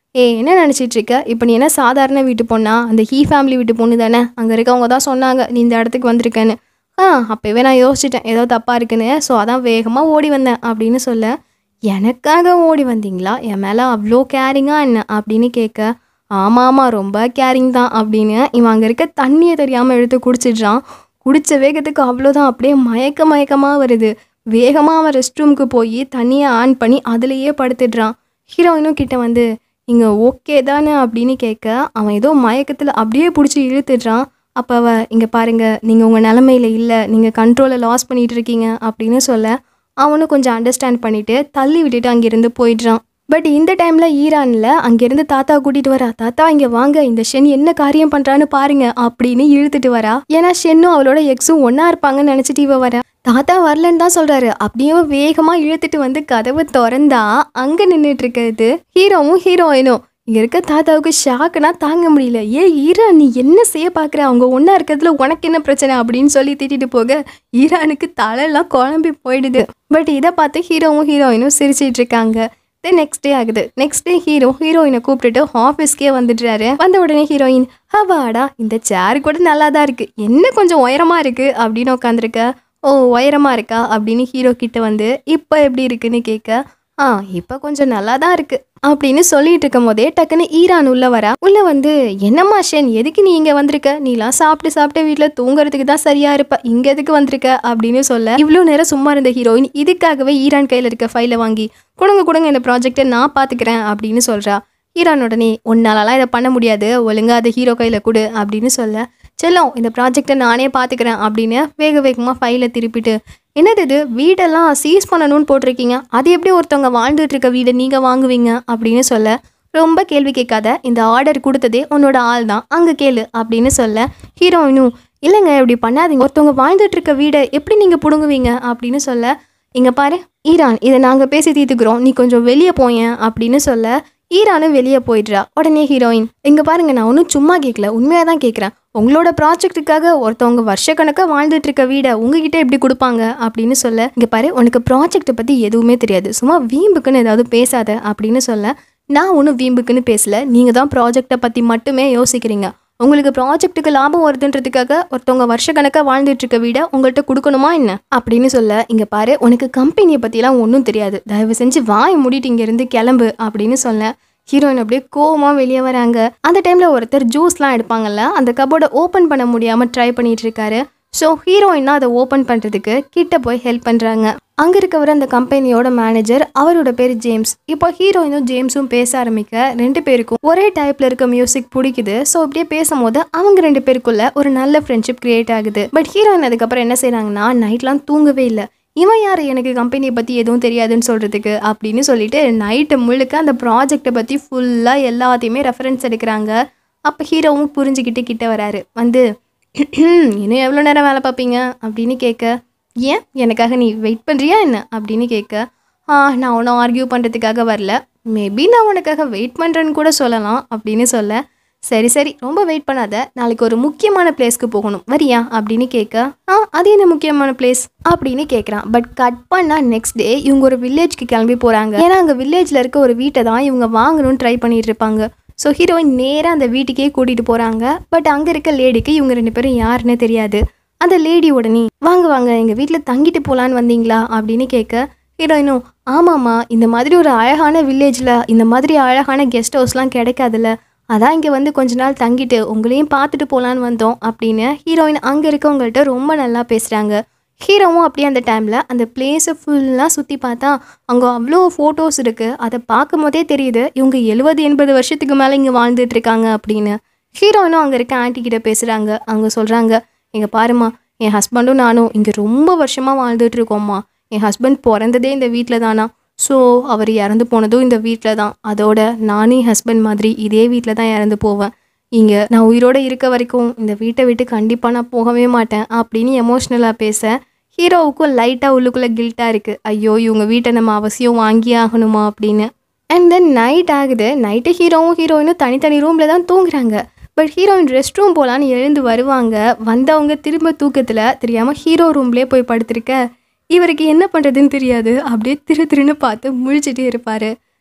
ஏய் என்ன நினச்சிட்டு இருக்க இப்போ நீ என்ன சாதாரண வீட்டு பொண்ணா அந்த ஹீ ஃபேமிலி வீட்டு பொண்ணு தானே அங்கே இருக்கவங்க தான் சொன்னாங்க நீ இந்த இடத்துக்கு வந்திருக்கேன்னு ஆ அப்போவே நான் யோசிச்சிட்டேன் ஏதோ தப்பாக இருக்குன்னு ஸோ அதான் வேகமாக ஓடி வந்தேன் அப்படின்னு சொல்ல எனக்காக ஓடி வந்தீங்களா என் மேலே அவ்வளோ கேரிங்காக என்ன அப்படின்னு கேட்க ஆமாம் ஆமாம் ரொம்ப கேரிங் தான் அப்படின்னு இவன் அங்கே இருக்க தண்ணியை தெரியாமல் எடுத்து குடிச்சிடுறான் குடித்த வேகத்துக்கு அவ்வளோதான் அப்படியே மயக்க மயக்கமாக வருது வேகமாக அவன் ரெஸ்ட் ரூமுக்கு போய் தண்ணியை ஆன் பண்ணி அதுலேயே படுத்துடுறான் ஹீரோயினும் கிட்ட வந்து இங்கே ஓகே தானே அப்படின்னு கேட்க அவன் ஏதோ மயக்கத்தில் அப்படியே பிடிச்சி இழுத்துடுறான் அப்போ அவ இங்கே பாருங்க நீங்கள் உங்கள் நிலமையில இல்லை நீங்கள் கண்ட்ரோலை லாஸ் பண்ணிட்டு இருக்கீங்க அப்படின்னு சொல்ல அவனும் கொஞ்சம் அண்டர்ஸ்டாண்ட் பண்ணிட்டு தள்ளி விட்டுட்டு அங்கேருந்து போயிடுறான் பட் இந்த டைமில் ஈரானில் அங்கேருந்து தாத்தா கூட்டிகிட்டு வரா தாத்தா இங்கே வாங்க இந்த ஷென் என்ன காரியம் பண்ணுறான்னு பாருங்க அப்படின்னு இழுத்துட்டு வரா ஏன்னா ஷென்னும் அவளோட எக்ஸும் ஒன்றா இருப்பாங்கன்னு நினச்சிட்டு இவ வர தாத்தா வரலன்னு தான் சொல்கிறாரு அப்படியே வேகமாக இழுத்துட்டு வந்து கதவு திறந்தா அங்கே நின்றுட்டு இருக்கிறது ஹீரோவும் ஹீரோயினும் இங்கே இருக்க தாத்தாவுக்கு ஷாக்குனா தாங்க முடியல ஏ ஈரா நீ என்ன செய்ய பார்க்குற அவங்க ஒன்றா இருக்கிறதுல உனக்கு என்ன பிரச்சனை அப்படின்னு சொல்லி திட்டிட்டு போக ஈரானுக்கு தலையெல்லாம் குழம்பி போயிடுது பட் இதை பார்த்து ஹீரோவும் ஹீரோயினும் சிரிச்சிட்டு இருக்காங்க தென் நெக்ஸ்ட் டே ஆகுது நெக்ஸ்ட் டே ஹீரோ ஹீரோயினை கூப்பிட்டுட்டு ஆஃபீஸ்க்கே வந்துடுறாரு வந்த உடனே ஹீரோயின் ஹவாடா இந்த சேர் கூட நல்லா தான் இருக்கு என்ன கொஞ்சம் உயரமா இருக்கு அப்படின்னு உட்காந்துருக்க ஓ உயரமா இருக்கா அப்படின்னு ஹீரோ கிட்ட வந்து இப்போ எப்படி இருக்குன்னு கேட்க ஆ இப்போ கொஞ்சம் நல்லா தான் இருக்கு அப்படின்னு சொல்லிட்டு இருக்கும் போதே டக்குன்னு ஈரான் உள்ள வரா உள்ள வந்து என்னம்மா ஷென் எதுக்கு நீ இங்க வந்திருக்க நீலாம் சாப்பிட்டு சாப்பிட்டு வீட்ல தூங்குறதுக்கு தான் சரியா இருப்ப இங்க எதுக்கு வந்திருக்க அப்படின்னு சொல்ல இவ்வளோ நேரம் சும்மா இருந்த ஹீரோயின் இதுக்காகவே ஈரான் கையில இருக்க ஃபைலை வாங்கி கொடுங்க கொடுங்க இந்த ப்ராஜெக்டை நான் பாத்துக்கிறேன் அப்படின்னு சொல்றா ஈரான் உடனே உன்னாலலாம் இதை பண்ண முடியாது ஒழுங்கா அதை ஹீரோ கையில கொடு அப்படின்னு சொல்ல செல்லம் இந்த ப்ராஜெக்டை நானே பார்த்துக்கிறேன் அப்படின்னு வேக வேகமாக ஃபைலை திருப்பிட்டு என்னது இது வீடெல்லாம் சீஸ் பண்ணணும்னு போட்டிருக்கீங்க அது எப்படி ஒருத்தவங்க வாழ்ந்துட்டு இருக்க வீடை நீங்கள் வாங்குவீங்க அப்படின்னு சொல்ல ரொம்ப கேள்வி கேட்காத இந்த ஆர்டர் கொடுத்ததே உன்னோட ஆள் தான் அங்கே கேளு அப்படின்னு சொல்ல ஹீரோயினும் இல்லைங்க இப்படி பண்ணாதீங்க ஒருத்தவங்க வாழ்ந்துட்டு இருக்க வீடை எப்படி நீங்கள் பிடுங்குவீங்க அப்படின்னு சொல்ல இங்கே பாரு ஈரான் இதை நாங்கள் பேசி தீர்த்துக்கிறோம் நீ கொஞ்சம் வெளியே போயேன் அப்படின்னு சொல்ல ஈரானும் வெளியே போயிடுறா உடனே ஹீரோயின் இங்கே பாருங்க நான் ஒன்றும் சும்மா கேட்கல உண்மையாக தான் கேட்குறேன் உங்களோட ப்ராஜெக்ட்டுக்காக ஒருத்தவங்க வருஷக்கணக்காக வாழ்ந்துட்டு இருக்க வீடை உங்ககிட்ட எப்படி கொடுப்பாங்க அப்படின்னு சொல்ல இங்கே பாரு உனக்கு ப்ராஜெக்ட்டை பற்றி எதுவுமே தெரியாது சும்மா வீம்புக்குன்னு ஏதாவது பேசாத அப்படின்னு சொல்ல நான் ஒன்றும் வீம்புக்குன்னு பேசல நீங்கள் தான் ப்ராஜெக்டை பற்றி மட்டுமே யோசிக்கிறீங்க உங்களுக்கு ப்ராஜெக்ட்டுக்கு லாபம் வருதுன்றதுக்காக ஒருத்தவங்க வருஷக்கணக்காக வாழ்ந்துட்டு இருக்க வீடை உங்கள்கிட்ட கொடுக்கணுமா என்ன அப்படின்னு சொல்ல இங்கே பாரு உனக்கு கம்பெனியை பற்றிலாம் ஒன்றும் தெரியாது தயவு செஞ்சு வாய் மூடிட்டு இங்கேருந்து கிளம்பு அப்படின்னு சொல்ல ஹீரோயின் அப்படியே கோவமாக வெளியே வராங்க அந்த டைமில் ஒருத்தர் ஜூஸ்லாம் எடுப்பாங்கல்ல அந்த கபோர்டை ஓப்பன் பண்ண முடியாமல் ட்ரை பண்ணிட்டு இருக்காரு ஸோ ஹீரோயினா அதை ஓப்பன் பண்ணுறதுக்கு கிட்ட போய் ஹெல்ப் பண்ணுறாங்க அங்கே இருக்கவர் அந்த கம்பெனியோட மேனேஜர் அவரோட பேர் ஜேம்ஸ் இப்போ ஹீரோயினும் ஜேம்ஸும் பேச ஆரம்பிக்க ரெண்டு பேருக்கும் ஒரே டைப்பில் இருக்க மியூசிக் பிடிக்குது ஸோ இப்படியே பேசும்போது அவங்க ரெண்டு பேருக்குள்ள ஒரு நல்ல ஃப்ரெண்ட்ஷிப் கிரியேட் ஆகுது பட் ஹீரோயின் அதுக்கப்புறம் என்ன செய்கிறாங்கன்னா நைட்லாம் தூங்கவே இல்லை இவன் யார் எனக்கு கம்பெனியை பற்றி எதுவும் தெரியாதுன்னு சொல்கிறதுக்கு அப்படின்னு சொல்லிட்டு நைட்டு முழுக்க அந்த ப்ராஜெக்டை பற்றி ஃபுல்லாக எல்லாத்தையுமே ரெஃபரன்ஸ் எடுக்கிறாங்க அப்போ ஹீரோவும் புரிஞ்சுக்கிட்டு கிட்ட வராரு வந்து இன்னும் எவ்வளோ நேரம் வேலை பார்ப்பீங்க அப்படின்னு கேட்க ஏன் எனக்காக நீ வெயிட் பண்ணுறியா என்ன அப்படின்னு கேட்க ஆ நான் ஒன்றும் ஆர்கியூ பண்ணுறதுக்காக வரல மேபி நான் உனக்காக வெயிட் பண்ணுறேன்னு கூட சொல்லலாம் அப்படின்னு சொல்ல சரி சரி ரொம்ப வெயிட் பண்ணாத நாளைக்கு ஒரு முக்கியமான பிளேஸ்க்கு போகணும் வரியா அப்படின்னு கேட்க ஆ அது என்ன முக்கியமான பிளேஸ் அப்படின்னு கேட்குறான் பட் கட் பண்ணால் நெக்ஸ்ட் டே இவங்க ஒரு வில்லேஜ்க்கு கிளம்பி போகிறாங்க ஏன்னா அங்கே வில்லேஜில் இருக்க ஒரு வீட்டை தான் இவங்க வாங்கணும்னு ட்ரை பண்ணிட்டு இருப்பாங்க ஸோ ஹீரோயின் நேராக அந்த வீட்டுக்கே கூட்டிகிட்டு போகிறாங்க பட் அங்கே இருக்க லேடிக்கு இவங்க ரெண்டு பேரும் யாருன்னே தெரியாது அந்த லேடி உடனே வாங்க வாங்க எங்கள் வீட்டில் தங்கிட்டு போகலான்னு வந்தீங்களா அப்படின்னு கேட்க ஹீரோயினும் ஆமாம்மா இந்த மாதிரி ஒரு அழகான வில்லேஜில் இந்த மாதிரி அழகான கெஸ்ட் ஹவுஸ்லாம் கிடைக்காதுல்ல அதான் இங்கே வந்து கொஞ்ச நாள் தங்கிட்டு உங்களையும் பார்த்துட்டு போகலான்னு வந்தோம் அப்படின்னு ஹீரோயின் அங்கே இருக்கவங்கள்ட்ட ரொம்ப நல்லா பேசுகிறாங்க ஹீரோவும் அப்படியே அந்த டைமில் அந்த பிளேஸை ஃபுல்லாக சுற்றி பார்த்தா அங்கே அவ்வளோ ஃபோட்டோஸ் இருக்குது அதை பார்க்கும் போதே தெரியுது இவங்க எழுபது எண்பது வருஷத்துக்கு மேலே இங்கே வாழ்ந்துட்டு இருக்காங்க அப்படின்னு ஹீரோயினும் அங்கே இருக்க ஆன்ட்டி கிட்ட பேசுகிறாங்க அவங்க சொல்கிறாங்க இங்கே பாருமா என் ஹஸ்பண்டும் நானும் இங்கே ரொம்ப வருஷமாக வாழ்ந்துட்டு இருக்கோம்மா என் ஹஸ்பண்ட் பிறந்ததே இந்த வீட்டில் தானா ஸோ அவர் இறந்து போனதும் இந்த வீட்டில் தான் அதோட நானும் என் ஹஸ்பண்ட் மாதிரி இதே வீட்டில் தான் இறந்து போவேன் இங்கே நான் உயிரோடு இருக்க வரைக்கும் இந்த வீட்டை விட்டு கண்டிப்பாக நான் போகவே மாட்டேன் அப்படின்னு எமோஷ்னலாக பேச ஹீரோவுக்கும் லைட்டாக உள்ளுக்குள்ளே கில்ட்டாக இருக்குது ஐயோ இவங்க வீட்டை நம்ம அவசியம் வாங்கி ஆகணுமா அப்படின்னு அண்ட் தென் நைட் ஆகுது நைட்டு ஹீரோவும் ஹீரோயினும் தனித்தனி ரூமில் தான் தூங்குறாங்க பட் ஹீரோயின் ரெஸ்ட் ரூம் போகலான்னு எழுந்து வருவாங்க வந்தவங்க திரும்ப தூக்கத்தில் தெரியாமல் ஹீரோ ரூம்லேயே போய் படுத்திருக்க இவருக்கு என்ன பண்ணுறதுன்னு தெரியாது அப்படியே திரு திருன்னு பார்த்து முழிச்சிட்டே இருப்பார்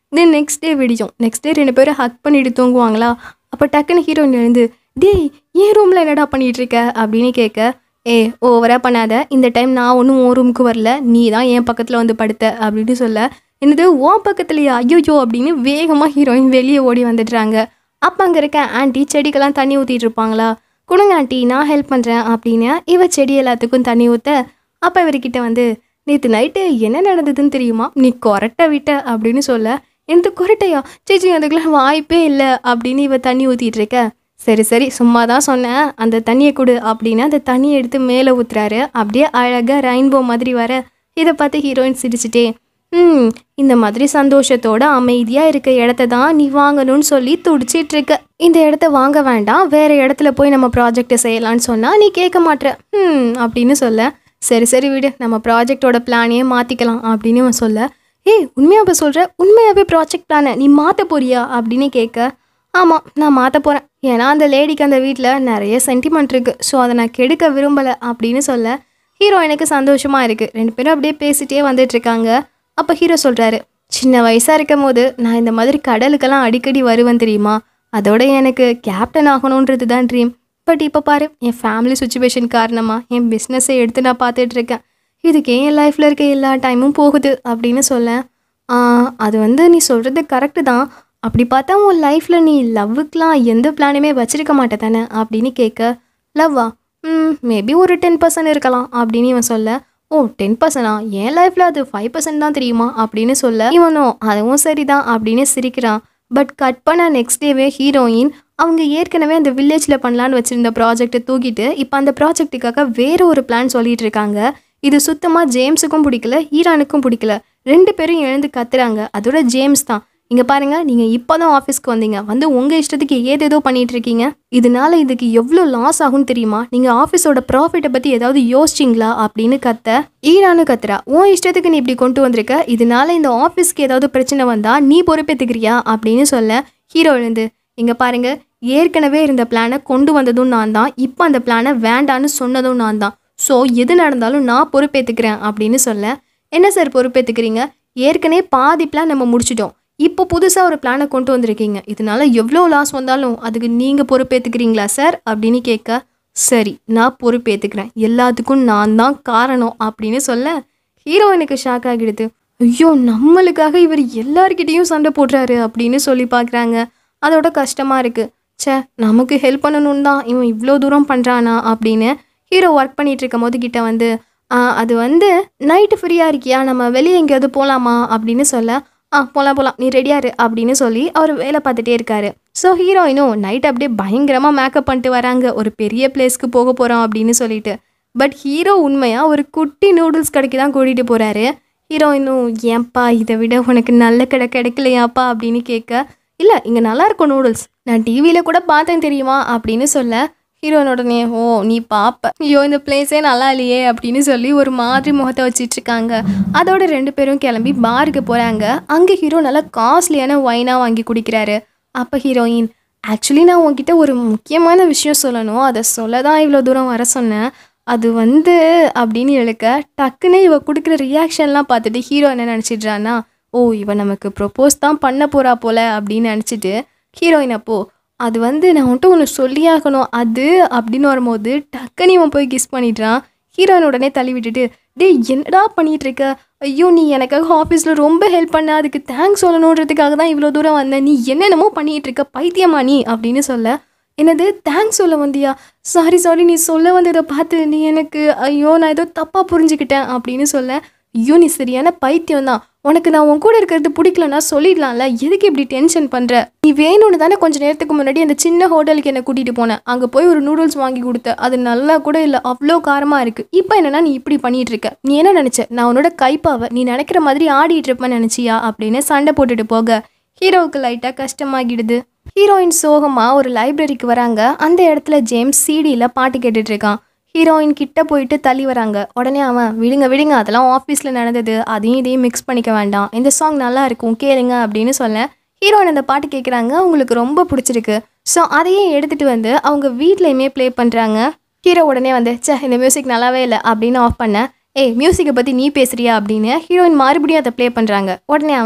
தென் நெக்ஸ்ட் டே விடியும் நெக்ஸ்ட் டே ரெண்டு பேரும் ஹக் பண்ணிட்டு தூங்குவாங்களா அப்போ டக்குன்னு ஹீரோயின் எழுந்து டேய் ஏன் ரூமில் என்னடா பண்ணிட்டு இருக்க அப்படின்னு கேட்க ஏ ஓவராக பண்ணாத இந்த டைம் நான் ஒன்றும் உன் ரூமுக்கு வரல நீ தான் என் பக்கத்தில் வந்து படுத்த அப்படின்னு சொல்ல என்னது உன் பக்கத்துலையா ஐயோயோ அப்படின்னு வேகமாக ஹீரோயின் வெளியே ஓடி வந்துடுறாங்க அப்போ அங்கே இருக்க ஆன்ட்டி செடிக்கெல்லாம் தண்ணி ஊற்றிட்டு இருப்பாங்களா கொடுங்க ஆண்டி நான் ஹெல்ப் பண்ணுறேன் அப்படின்னு இவ செடி எல்லாத்துக்கும் தண்ணி ஊற்ற அப்போ இவர்கிட்ட வந்து நேற்று நைட்டு என்ன நடந்ததுன்னு தெரியுமா நீ கொரட்டை விட்ட அப்படின்னு சொல்ல எனக்கு கொரட்டையா சேச்சி அதுக்கெல்லாம் வாய்ப்பே இல்லை அப்படின்னு இவ தண்ணி ஊற்றிட்டு இருக்க சரி சரி சும்மா தான் சொன்னேன் அந்த தண்ணியை கொடு அப்படின்னு அந்த தண்ணியை எடுத்து மேலே ஊத்துறாரு அப்படியே அழகாக ரெயின்போ மாதிரி வர இதை பார்த்து ஹீரோயின் சிரிச்சிட்டே ம் இந்த மாதிரி சந்தோஷத்தோட அமைதியாக இருக்க இடத்த தான் நீ வாங்கணும்னு சொல்லி துடிச்சிட்டு இருக்க இந்த இடத்த வாங்க வேண்டாம் வேற இடத்துல போய் நம்ம ப்ராஜெக்டை செய்யலாம்னு சொன்னால் நீ கேட்க மாட்ற ம் அப்படின்னு சொல்ல சரி சரி விடு நம்ம ப்ராஜெக்டோட பிளானையே மாற்றிக்கலாம் அப்படின்னு அவன் சொல்ல ஏய் உண்மையாக சொல்கிற உண்மையாகவே ப்ராஜெக்ட் பிளானை நீ மாற்ற போறியா அப்படின்னு கேட்க ஆமாம் நான் மாற்ற போகிறேன் ஏன்னா அந்த லேடிக்கு அந்த வீட்டில் நிறைய சென்டிமெண்ட் இருக்குது ஸோ அதை நான் கெடுக்க விரும்பலை அப்படின்னு சொல்ல ஹீரோ எனக்கு சந்தோஷமாக இருக்குது ரெண்டு பேரும் அப்படியே பேசிட்டே வந்துட்டு இருக்காங்க அப்போ ஹீரோ சொல்கிறாரு சின்ன வயசாக இருக்கும் போது நான் இந்த மாதிரி கடலுக்கெல்லாம் அடிக்கடி வருவேன் தெரியுமா அதோட எனக்கு கேப்டன் ஆகணுன்றது தான் ட்ரீம் பட் இப்போ பாரு என் ஃபேமிலி சுச்சுவேஷன் காரணமாக என் பிஸ்னஸை எடுத்து நான் பார்த்துட்டு இருக்கேன் இதுக்கே என் லைஃப்பில் இருக்க எல்லா டைமும் போகுது அப்படின்னு சொல்ல "ஆ, அது வந்து நீ சொல்கிறது கரெக்டு தான் அப்படி பார்த்தா உன் லைஃப்பில் நீ லவ்வுக்கெலாம் எந்த பிளானுமே வச்சிருக்க மாட்டே தானே அப்படின்னு கேட்க லவ்வா ம் மேபி ஒரு டென் பர்சன்ட் இருக்கலாம் அப்படின்னு இவன் சொல்ல ஓ டென் பர்சனா என் லைஃப்பில் அது ஃபைவ் பர்சன்ட் தான் தெரியுமா அப்படின்னு சொல்ல இவனும் அதுவும் சரிதான் அப்படின்னு சிரிக்கிறான் பட் கட் பண்ண நெக்ஸ்ட் டேவே ஹீரோயின் அவங்க ஏற்கனவே அந்த வில்லேஜில் பண்ணலான்னு வச்சுருந்த ப்ராஜெக்ட்டை தூக்கிட்டு இப்போ அந்த ப்ராஜெக்ட்டுக்காக வேற ஒரு பிளான் சொல்லிட்டு இருக்காங்க இது சுத்தமாக ஜேம்ஸுக்கும் பிடிக்கல ஈரானுக்கும் பிடிக்கல ரெண்டு பேரும் எழுந்து கத்துறாங்க அதோட ஜேம்ஸ் தான் இங்கே பாருங்க நீங்கள் இப்போ தான் ஆஃபீஸ்க்கு வந்தீங்க வந்து உங்கள் இஷ்டத்துக்கு ஏதேதோ பண்ணிட்டு இருக்கீங்க இதனால இதுக்கு எவ்வளோ லாஸ் ஆகும் தெரியுமா நீங்கள் ஆஃபீஸோட ப்ராஃபிட்டை பற்றி ஏதாவது யோசிச்சிங்களா அப்படின்னு கத்த ஈரானு கத்துறா உன் இஷ்டத்துக்கு நீ இப்படி கொண்டு வந்திருக்க இதனால இந்த ஆஃபீஸ்க்கு ஏதாவது பிரச்சனை வந்தா நீ பொறுப்பேற்றுக்கிறியா அப்படின்னு சொல்ல ஹீரோ எழுந்து இங்கே பாருங்க ஏற்கனவே இருந்த பிளானை கொண்டு வந்ததும் நான் தான் இப்போ அந்த பிளானை வேண்டான்னு சொன்னதும் நான் தான் ஸோ எது நடந்தாலும் நான் பொறுப்பேற்றுக்கிறேன் அப்படின்னு சொல்ல என்ன சார் பொறுப்பேற்றுக்கிறீங்க ஏற்கனவே பாதி பிளான் நம்ம முடிச்சிட்டோம் இப்போ புதுசாக ஒரு பிளானை கொண்டு வந்திருக்கீங்க இதனால எவ்வளோ லாஸ் வந்தாலும் அதுக்கு நீங்கள் பொறுப்பேற்றுக்கிறீங்களா சார் அப்படின்னு கேட்க சரி நான் பொறுப்பேற்றுக்கிறேன் எல்லாத்துக்கும் நான் தான் காரணம் அப்படின்னு சொல்ல ஹீரோயினுக்கு ஷாக் ஆகிடுது ஐயோ நம்மளுக்காக இவர் எல்லார்கிட்டேயும் சண்டை போடுறாரு அப்படின்னு சொல்லி பார்க்குறாங்க அதோட கஷ்டமாக இருக்குது ச்சே நமக்கு ஹெல்ப் பண்ணணும்னு தான் இவன் இவ்வளோ தூரம் பண்ணுறானா அப்படின்னு ஹீரோ ஒர்க் பண்ணிட்டு இருக்கும் போது கிட்ட வந்து "ஆ, அது வந்து நைட்டு ஃப்ரீயாக இருக்கியா நம்ம வெளியே எங்கேயாவது போகலாமா அப்படின்னு சொல்ல ஆ போகலாம் போகலாம் நீ ரெடியாரு அப்படின்னு சொல்லி அவர் வேலை பார்த்துட்டே இருக்காரு ஸோ ஹீரோயினும் நைட் அப்படியே பயங்கரமாக மேக்கப் பண்ணிட்டு வராங்க ஒரு பெரிய பிளேஸ்க்கு போக போகிறோம் அப்படின்னு சொல்லிட்டு பட் ஹீரோ உண்மையாக ஒரு குட்டி நூடுல்ஸ் கடைக்கு தான் கூட்டிகிட்டு போகிறாரு ஹீரோயினும் ஏன்பா இதை விட உனக்கு நல்ல கடை கிடைக்கலையாப்பா அப்படின்னு கேட்க இல்லை இங்கே நல்லா இருக்கும் நூடுல்ஸ் நான் டிவியில் கூட பார்த்தேன் தெரியுமா அப்படின்னு சொல்ல ஹீரோயின் உடனே ஓ நீ பாப்ப ஐயோ இந்த பிளேஸே நல்லா இல்லையே அப்படின்னு சொல்லி ஒரு மாதிரி முகத்தை வச்சிட்டு இருக்காங்க அதோட ரெண்டு பேரும் கிளம்பி பாருக்கு போகிறாங்க அங்கே ஹீரோ நல்லா காஸ்ட்லியான ஒயினாக வாங்கி குடிக்கிறாரு அப்போ ஹீரோயின் ஆக்சுவலி நான் உன்கிட்ட ஒரு முக்கியமான விஷயம் சொல்லணும் அதை சொல்ல தான் இவ்வளோ தூரம் வர சொன்னேன் அது வந்து அப்படின்னு இழுக்க டக்குன்னு இவ கொடுக்குற ரியாக்ஷன்லாம் பார்த்துட்டு ஹீரோ என்ன நினச்சிட்றான்னா ஓ இவ நமக்கு ப்ரொப்போஸ் தான் பண்ண போறா போல அப்படின்னு நினச்சிட்டு ஹீரோயின் அப்போ அது வந்து நான் உன்கிட்ட ஒன்று சொல்லியாகணும் அது அப்படின்னு வரும்போது டக்குன்னு இவன் போய் கிஸ் பண்ணிடுறான் ஹீரோயின் உடனே தள்ளி விட்டுட்டு டேய் என்னடா பண்ணிட்டு இருக்க ஐயோ நீ எனக்காக ஆஃபீஸில் ரொம்ப ஹெல்ப் பண்ண அதுக்கு தேங்க்ஸ் சொல்லணுன்றதுக்காக தான் இவ்வளோ தூரம் வந்தேன் நீ என்னென்னமோ பண்ணிட்டு இருக்க பைத்தியமா நீ அப்படின்னு சொல்ல என்னது தேங்க்ஸ் சொல்ல வந்தியா சாரி சாரி நீ சொல்ல வந்ததை பார்த்து நீ எனக்கு ஐயோ நான் ஏதோ தப்பாக புரிஞ்சுக்கிட்டேன் அப்படின்னு சொல்ல ஐயோ நீ சரியான பைத்தியம் தான் உனக்கு நான் உன் கூட இருக்கிறது பிடிக்கலன்னா சொல்லிடலாம்ல எதுக்கு இப்படி டென்ஷன் பண்ணுற நீ வேணும்னு தானே கொஞ்ச நேரத்துக்கு முன்னாடி அந்த சின்ன ஹோட்டலுக்கு என்னை கூட்டிகிட்டு போனேன் அங்கே போய் ஒரு நூடுல்ஸ் வாங்கி கொடுத்த அது நல்லா கூட இல்லை அவ்வளோ காரமாக இருக்குது இப்போ என்னன்னா நீ இப்படி பண்ணிட்டு இருக்க நீ என்ன நினச்ச நான் உன்னோட கைப்பாவை நீ நினைக்கிற மாதிரி ஆடிட்டு இருப்பேன்னு நினச்சியா அப்படின்னு சண்டை போட்டுட்டு போக ஹீரோவுக்கு லைட்டாக கஷ்டமாகிடுது ஹீரோயின் சோகமாக ஒரு லைப்ரரிக்கு வராங்க அந்த இடத்துல ஜேம்ஸ் சிடியில் பாட்டு கேட்டுட்டு இருக்கான் ஹீரோயின் கிட்ட போயிட்டு தள்ளி வராங்க உடனே அவன் விடுங்க விடுங்க அதெல்லாம் ஆஃபீஸில் நடந்தது அதையும் இதையும் மிக்ஸ் பண்ணிக்க வேண்டாம் இந்த சாங் நல்லா இருக்கும் கேளுங்க அப்படின்னு சொல்ல ஹீரோயின் அந்த பாட்டு கேட்குறாங்க அவங்களுக்கு ரொம்ப பிடிச்சிருக்கு ஸோ அதையே எடுத்துகிட்டு வந்து அவங்க வீட்லேயுமே ப்ளே பண்ணுறாங்க ஹீரோ உடனே வந்து ச்சே இந்த மியூசிக் நல்லாவே இல்லை அப்படின்னு ஆஃப் பண்ண ஏய் மியூசிக்கை பற்றி நீ பேசுறியா அப்படின்னு ஹீரோயின் மறுபடியும் அதை ப்ளே பண்ணுறாங்க உடனே அவன்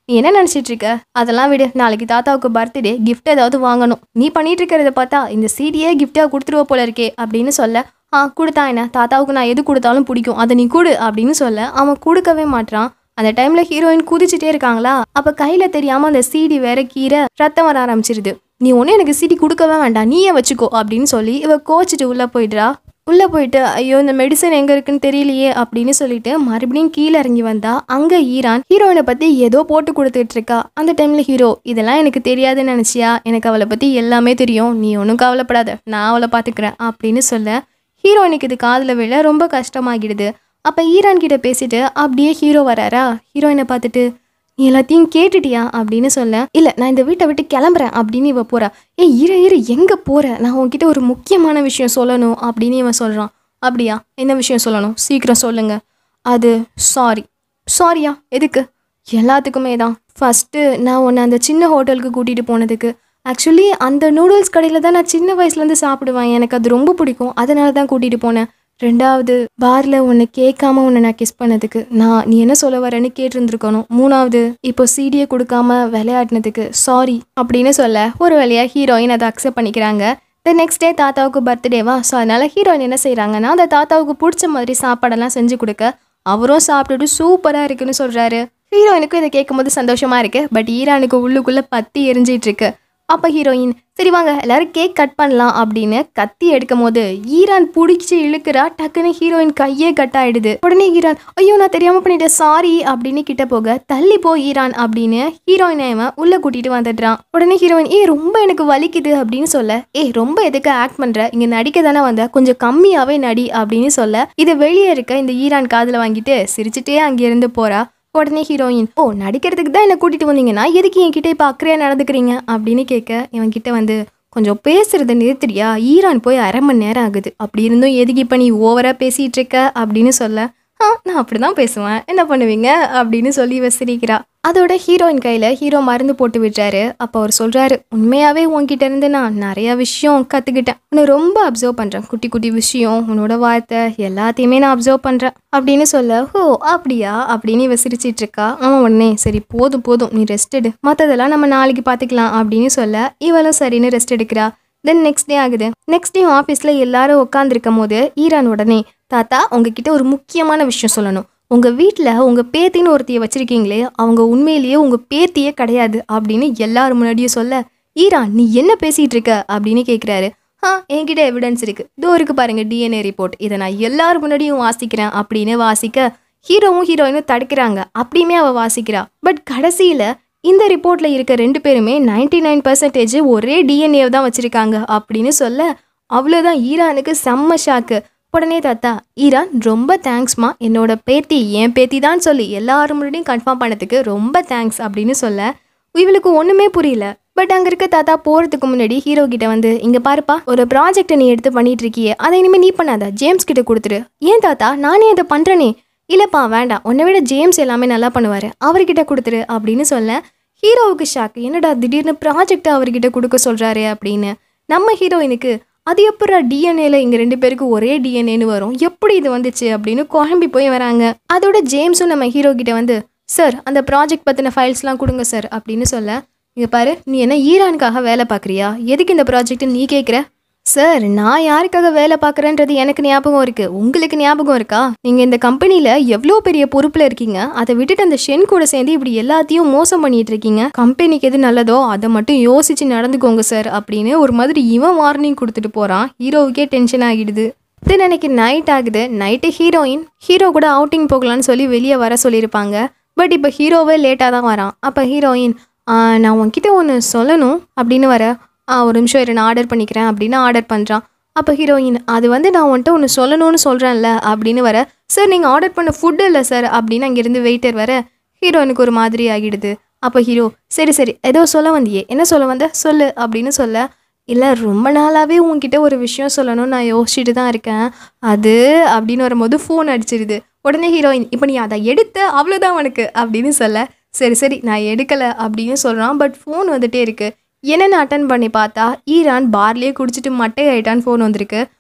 நீ என்ன நினச்சிட்டு இருக்க அதெல்லாம் விடு நாளைக்கு தாத்தாவுக்கு பர்த்டே கிஃப்ட் ஏதாவது வாங்கணும் நீ பண்ணிட்டு இருக்கிறத பார்த்தா இந்த சீடியே கிஃப்டாக கொடுத்துருவ போல இருக்கே அப்படின்னு சொல்ல ஆ கொடுத்தா என்ன தாத்தாவுக்கு நான் எது கொடுத்தாலும் பிடிக்கும் அதை நீ கொடு அப்படின்னு சொல்ல அவன் கொடுக்கவே மாட்றான் அந்த டைம்ல ஹீரோயின் குதிச்சுட்டே இருக்காங்களா அப்ப கையில தெரியாம அந்த சீடி வேற கீரை ரத்தம் வர ஆரம்பிச்சிருது நீ ஒன்றும் எனக்கு சீடி கொடுக்கவே வேண்டாம் நீயே வச்சுக்கோ அப்படின்னு சொல்லி இவ கோச்சிட்டு உள்ள போயிடுறா உள்ள போயிட்டு ஐயோ இந்த மெடிசன் எங்க இருக்குன்னு தெரியலையே அப்படின்னு சொல்லிட்டு மறுபடியும் கீழே இறங்கி வந்தா அங்க ஈரான் ஹீரோயினை பத்தி ஏதோ போட்டு கொடுத்துட்டு இருக்கா அந்த டைம்ல ஹீரோ இதெல்லாம் எனக்கு தெரியாதுன்னு நினைச்சியா எனக்கு அவளை பத்தி எல்லாமே தெரியும் நீ ஒன்றும் கவலைப்படாத நான் அவளை பாத்துக்கிறேன் அப்படின்னு சொல்ல ஹீரோயினுக்கு இது காதுல விழ ரொம்ப கஷ்டமாகிடுது அப்ப ஈரான் கிட்ட பேசிட்டு அப்படியே ஹீரோ வராரா ஹீரோயினை பார்த்துட்டு நீ எல்லாத்தையும் கேட்டுட்டியா அப்படின்னு சொல்ல இல்ல நான் இந்த வீட்டை விட்டு கிளம்புறேன் அப்படின்னு இவ போறா ஏய் இரு இரு எங்க போற நான் உன்கிட்ட ஒரு முக்கியமான விஷயம் சொல்லணும் அப்படின்னு இவன் சொல்றான் அப்படியா என்ன விஷயம் சொல்லணும் சீக்கிரம் சொல்லுங்க அது சாரி சாரியா எதுக்கு எல்லாத்துக்குமே தான் ஃபஸ்ட்டு நான் உன்னை அந்த சின்ன ஹோட்டலுக்கு கூட்டிகிட்டு போனதுக்கு ஆக்சுவலி அந்த நூடுல்ஸ் கடையில் தான் நான் சின்ன வயசுலேருந்து சாப்பிடுவேன் எனக்கு அது ரொம்ப பிடிக்கும் அதனால தான் கூட்டிகிட்டு போனேன் ரெண்டாவது பாரில் உன்னை கேட்காம உன்னை நான் கிஸ் பண்ணதுக்கு நான் நீ என்ன சொல்ல வரேன்னு கேட்டிருந்துருக்கணும் மூணாவது இப்போ சீடியை கொடுக்காம விளையாடினதுக்கு சாரி அப்படின்னு சொல்ல ஒரு வழியாக ஹீரோயின் அதை அக்செப்ட் பண்ணிக்கிறாங்க த நெக்ஸ்ட் டே தாத்தாவுக்கு பர்த்டேவா ஸோ அதனால ஹீரோயின் என்ன செய்கிறாங்கன்னா அந்த தாத்தாவுக்கு பிடிச்ச மாதிரி சாப்பாடெல்லாம் செஞ்சு கொடுக்க அவரும் சாப்பிட்டுட்டு சூப்பராக இருக்குன்னு சொல்கிறாரு ஹீரோயினுக்கும் இதை கேட்கும்போது சந்தோஷமா இருக்கு பட் ஈரானுக்கு உள்ளுக்குள்ளே பத்தி எரிஞ்சிட்டு இருக்கு அப்போ ஹீரோயின் சரி வாங்க எல்லாரும் கேக் கட் பண்ணலாம் அப்படின்னு கத்தி எடுக்கும் போது ஈரான் பிடிச்சி இழுக்கிறா டக்குன்னு ஹீரோயின் கையே கட் ஆயிடுது உடனே ஈரான் ஐயோ நான் தெரியாம பண்ணிட்டேன் சாரி அப்படின்னு கிட்ட போக தள்ளி போ ஈரான் அப்படின்னு ஹீரோயினை இவன் உள்ள கூட்டிட்டு வந்துடுறான் உடனே ஹீரோயின் ஏய் ரொம்ப எனக்கு வலிக்குது அப்படின்னு சொல்ல ஏய் ரொம்ப எதுக்கு ஆக்ட் பண்ற இங்க நடிக்க தானே வந்த கொஞ்சம் கம்மியாவே நடி அப்படின்னு சொல்ல இதை வெளியே இருக்க இந்த ஈரான் காதுல வாங்கிட்டு சிரிச்சுட்டே அங்கிருந்து போறா உடனே ஹீரோயின் ஓ நடிக்கிறதுக்கு தான் என்ன கூட்டிட்டு வந்தீங்கன்னா எதுக்கு என்கிட்ட இப்போ அக்கறையா நடந்துக்கிறீங்க அப்படின்னு கேட்க இவன் கிட்ட வந்து கொஞ்சம் பேசுறத நிறுத்துறியா ஈரான் போய் அரை மணி நேரம் ஆகுது அப்படி இருந்தும் எதுக்கு இப்போ நீ ஓவரா பேசிட்டு இருக்க அப்படின்னு சொல்ல ஆ நான் அப்படி தான் பேசுவேன் என்ன பண்ணுவீங்க அப்படின்னு சொல்லி இவ சிரிக்கிறா அதோட ஹீரோயின் கையில் ஹீரோ மருந்து போட்டு விடுறாரு அப்போ அவர் சொல்கிறாரு உண்மையாகவே உன்கிட்ட இருந்து நான் நிறைய விஷயம் கற்றுக்கிட்டேன் உன்னை ரொம்ப அப்சர்வ் பண்ணுறேன் குட்டி குட்டி விஷயம் உன்னோட வார்த்தை எல்லாத்தையுமே நான் அப்சர்வ் பண்ணுறேன் அப்படின்னு சொல்ல ஓ அப்படியா அப்படின்னு இவ சிரிச்சிட்டு இருக்கா அவன் உடனே சரி போதும் போதும் நீ ரெஸ்ட் எடு மற்றதெல்லாம் நம்ம நாளைக்கு பார்த்துக்கலாம் அப்படின்னு சொல்ல இவளும் சரின்னு ரெஸ்ட் எடுக்கிறா தென் நெக்ஸ்ட் டே ஆகுது நெக்ஸ்ட் டே ஆஃபீஸில் எல்லாரும் உட்காந்துருக்கும் போது ஈரான் உடனே தாத்தா உங்ககிட்ட ஒரு முக்கியமான விஷயம் சொல்லணும் உங்கள் வீட்டில் உங்கள் பேத்தின்னு ஒருத்தியை வச்சிருக்கீங்களே அவங்க உண்மையிலேயே உங்கள் பேத்தியே கிடையாது அப்படின்னு எல்லாரும் முன்னாடியும் சொல்ல ஈரான் நீ என்ன பேசிகிட்டு இருக்க அப்படின்னு கேட்குறாரு ஆ என்கிட்ட எவிடன்ஸ் இருக்கு இதோ இருக்கு பாருங்க டிஎன்ஏ ரிப்போர்ட் இதை நான் எல்லாரும் முன்னாடியும் வாசிக்கிறேன் அப்படின்னு வாசிக்க ஹீரோவும் ஹீரோயினும் தடுக்கிறாங்க அப்படியுமே அவ வாசிக்கிறா பட் கடைசியில் இந்த ரிப்போர்ட்ல இருக்க ரெண்டு பேருமே நைன்டி நைன் பர்சன்டேஜ் ஒரே டிஎன்ஏ தான் வச்சிருக்காங்க அப்படின்னு சொல்ல அவ்வளோதான் ஈரானுக்கு செம்ம ஷாக்கு உடனே தாத்தா ஈரான் ரொம்ப தேங்க்ஸ்மா என்னோட பேத்தி என் பேத்தி தான் சொல்லி எல்லாரும் முன்னாடியும் கன்ஃபார்ம் பண்ணதுக்கு ரொம்ப தேங்க்ஸ் அப்படின்னு சொல்ல இவளுக்கு ஒன்றுமே புரியல பட் அங்கே இருக்க தாத்தா போகிறதுக்கு முன்னாடி ஹீரோ கிட்ட வந்து இங்கே பாருப்பா ஒரு ப்ராஜெக்டை நீ எடுத்து பண்ணிட்டு இருக்கியே அதை இனிமேல் நீ பண்ணாத ஜேம்ஸ் கிட்ட கொடுத்துரு ஏன் தாத்தா நானே அதை பண்ணுறேனே இல்லைப்பா வேண்டாம் உன்னை விட ஜேம்ஸ் எல்லாமே நல்லா பண்ணுவார் அவர்கிட்ட கொடுத்துரு அப்படின்னு சொல்ல ஹீரோவுக்கு ஷாக் என்னடா திடீர்னு ப்ராஜெக்டை அவர்கிட்ட கொடுக்க சொல்கிறாரு அப்படின்னு நம்ம ஹீரோயினுக்கு அது எப்படா டிஎன்ஏல இங்கே ரெண்டு பேருக்கு ஒரே டிஎன்ஏன்னு வரும் எப்படி இது வந்துச்சு அப்படின்னு குழம்பி போய் வராங்க அதோட ஜேம்ஸும் நம்ம ஹீரோ கிட்ட வந்து சார் அந்த ப்ராஜெக்ட் பற்றின ஃபைல்ஸ்லாம் கொடுங்க சார் அப்படின்னு சொல்ல இங்கே பாரு நீ என்ன ஈரானுக்காக வேலை பார்க்குறியா எதுக்கு இந்த ப்ராஜெக்ட் நீ கேட்குற சார் நான் யாருக்காக வேலை பார்க்குறேன்றது எனக்கு ஞாபகம் இருக்கு உங்களுக்கு ஞாபகம் இருக்கா நீங்கள் இந்த கம்பெனியில் எவ்வளோ பெரிய பொறுப்பில் இருக்கீங்க அதை விட்டுட்டு அந்த ஷென் கூட சேர்ந்து இப்படி எல்லாத்தையும் மோசம் பண்ணிட்டு இருக்கீங்க கம்பெனிக்கு எது நல்லதோ அதை மட்டும் யோசிச்சு நடந்துக்கோங்க சார் அப்படின்னு ஒரு மாதிரி இவன் வார்னிங் கொடுத்துட்டு போகிறான் ஹீரோவுக்கே டென்ஷன் ஆகிடுது தென் அன்னைக்கு நைட் ஆகுது நைட்டு ஹீரோயின் ஹீரோ கூட அவுட்டிங் போகலான்னு சொல்லி வெளியே வர சொல்லியிருப்பாங்க பட் இப்போ ஹீரோவே லேட்டாக தான் வரான் அப்போ ஹீரோயின் "ஆ, நான் உன்கிட்ட ஒன்று சொல்லணும் அப்படின்னு வர ஆ ஒரு நிமிஷம் இரு நான் ஆர்டர் பண்ணிக்கிறேன் அப்படின்னு ஆர்டர் பண்ணுறான் அப்போ ஹீரோயின் அது வந்து நான் உன்கிட்ட ஒன்று சொல்லணும்னு சொல்கிறேன்ல அப்படின்னு வர சார் நீங்கள் ஆர்டர் பண்ண ஃபுட்டு இல்லை சார் அப்படின்னு அங்கேருந்து வெயிட்டர் வர ஹீரோயினுக்கு ஒரு மாதிரி ஆகிடுது அப்போ ஹீரோ சரி சரி ஏதோ சொல்ல வந்தியே என்ன சொல்ல வந்த சொல்லு அப்படின்னு சொல்ல இல்லை ரொம்ப நாளாகவே உன்கிட்ட ஒரு விஷயம் சொல்லணும்னு நான் யோசிச்சுட்டு தான் இருக்கேன் அது அப்படின்னு வரும்போது ஃபோன் அடிச்சிருது உடனே ஹீரோயின் இப்போ நீ அதை எடுத்த அவ்வளோதான் உனக்கு அப்படின்னு சொல்ல சரி சரி நான் எடுக்கலை அப்படின்னு சொல்கிறான் பட் ஃபோன் வந்துட்டே இருக்கு என்னென்னு அட்டன் பண்ணி பார்த்தா ஈரான் பார்லேயே குடிச்சிட்டு மட்டை ஆயிட்டான்னு ஃபோன் வந்திருக்கு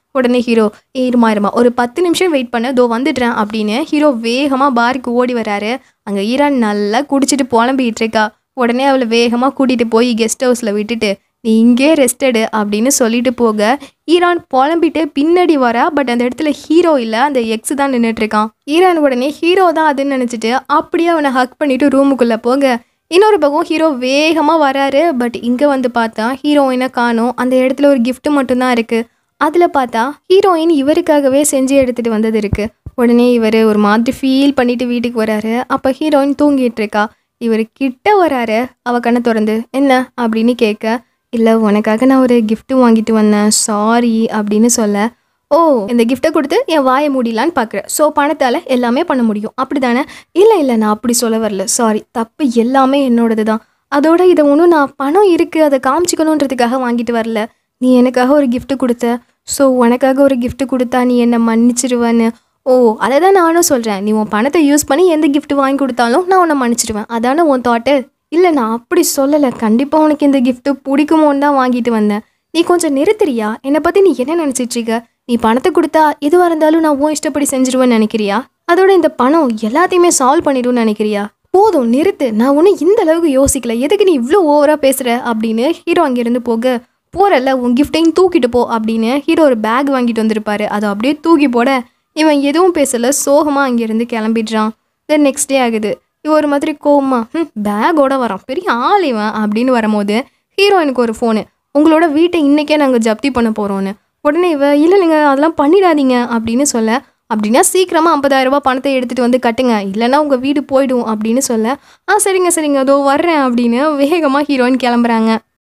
உடனே ஹீரோ "ஏய், இருமா இருமா ஒரு பத்து நிமிஷம் வெயிட் பண்ண தோ வந்துடுறேன் அப்படின்னு ஹீரோ வேகமாக பாருக்கு ஓடி வராரு அங்கே ஈரான் நல்லா குடிச்சிட்டு புலம்பிக்கிட்டு இருக்கா உடனே அவளை வேகமாக கூட்டிகிட்டு போய் கெஸ்ட் ஹவுஸில் விட்டுட்டு நீ இங்கே ரெஸ்ட் எடு அப்படின்னு சொல்லிட்டு போக ஈரான் புலம்பிட்டு பின்னாடி வரா பட் அந்த இடத்துல ஹீரோ இல்லை அந்த எக்ஸ் தான் நின்றுட்டு இருக்கான் ஈரான் உடனே ஹீரோ தான் அதுன்னு நினச்சிட்டு அப்படியே அவனை ஹக் பண்ணிட்டு ரூமுக்குள்ளே போக இன்னொரு பக்கம் ஹீரோ வேகமாக வராரு பட் இங்கே வந்து பார்த்தா ஹீரோயினை காணோம் அந்த இடத்துல ஒரு gift மட்டும்தான் இருக்குது அதில் பார்த்தா ஹீரோயின் இவருக்காகவே செஞ்சு எடுத்துகிட்டு வந்தது இருக்குது உடனே இவர் ஒரு மாதிரி ஃபீல் பண்ணிட்டு வீட்டுக்கு வராரு அப்போ ஹீரோயின் தூங்கிட்டு இருக்கா இவர் கிட்ட வராரு அவ கண்ணை திறந்து என்ன அப்படின்னு கேட்க இல்லை உனக்காக நான் ஒரு gift வாங்கிட்டு வந்தேன் சாரி அப்படின்னு சொல்ல ஓ இந்த கிஃப்ட்டை கொடுத்து என் வாயை மூடிலான்னு பார்க்குறேன் ஸோ பணத்தால் எல்லாமே பண்ண முடியும் அப்படி தானே இல்லை இல்லை நான் அப்படி சொல்ல வரல சாரி தப்பு எல்லாமே என்னோடது தான் அதோட இதை ஒன்றும் நான் பணம் இருக்குது அதை காமிச்சிக்கணுன்றதுக்காக வாங்கிட்டு வரல நீ எனக்காக ஒரு gift கொடுத்த ஸோ உனக்காக ஒரு gift கொடுத்தா நீ என்னை மன்னிச்சிடுவேன்னு ஓ அதை தான் நானும் சொல்கிறேன் நீ உன் பணத்தை யூஸ் பண்ணி எந்த gift வாங்கி கொடுத்தாலும் நான் உன்னை மன்னிச்சிடுவேன் அதானே உன் தாட்டு இல்லை நான் அப்படி சொல்லலை கண்டிப்பாக உனக்கு இந்த gift பிடிக்குமோன்னு தான் வாங்கிட்டு வந்தேன் நீ கொஞ்சம் நிறுத்துறியா என்னை பற்றி நீ என்ன நினச்சிட்டு இருக்க நீ பணத்தை கொடுத்தா எதுவாக இருந்தாலும் நான் உன் இஷ்டப்படி செஞ்சிருவேன்னு நினைக்கிறியா அதோட இந்த பணம் எல்லாத்தையுமே சால்வ் பண்ணிடும்னு நினைக்கிறியா போதும் நிறுத்து நான் ஒன்றும் இந்த அளவுக்கு யோசிக்கல எதுக்கு நீ இவ்வளோ ஓவராக பேசுகிற அப்படின்னு ஹீரோ அங்கேருந்து போக போறல்ல உன் கிஃப்டையும் தூக்கிட்டு போ அப்படின்னு ஹீரோ ஒரு பேக் வாங்கிட்டு வந்திருப்பாரு அதை அப்படியே தூக்கி போட இவன் எதுவும் பேசல சோகமாக அங்கேருந்து கிளம்பிடுறான் தென் நெக்ஸ்ட் டே ஆகுது இவன் ஒரு மாதிரி கோவமா ம் பேக்கோட வரான் பெரிய ஆள் இவன் அப்படின்னு வரும்போது ஹீரோயினுக்கு ஒரு ஃபோனு உங்களோட வீட்டை இன்னைக்கே நாங்கள் ஜப்தி பண்ண போகிறோன்னு உடனே இவ இல்லை நீங்கள் அதெல்லாம் பண்ணிடாதீங்க அப்படின்னு சொல்ல அப்படின்னா சீக்கிரமாக ஐம்பதாயிரம் ரூபாய் பணத்தை எடுத்துகிட்டு வந்து கட்டுங்க இல்லைன்னா உங்கள் வீடு போயிடும் அப்படின்னு சொல்ல ஆ சரிங்க சரிங்க அதோ வர்றேன் அப்படின்னு வேகமாக ஹீரோயின் கிளம்புறாங்க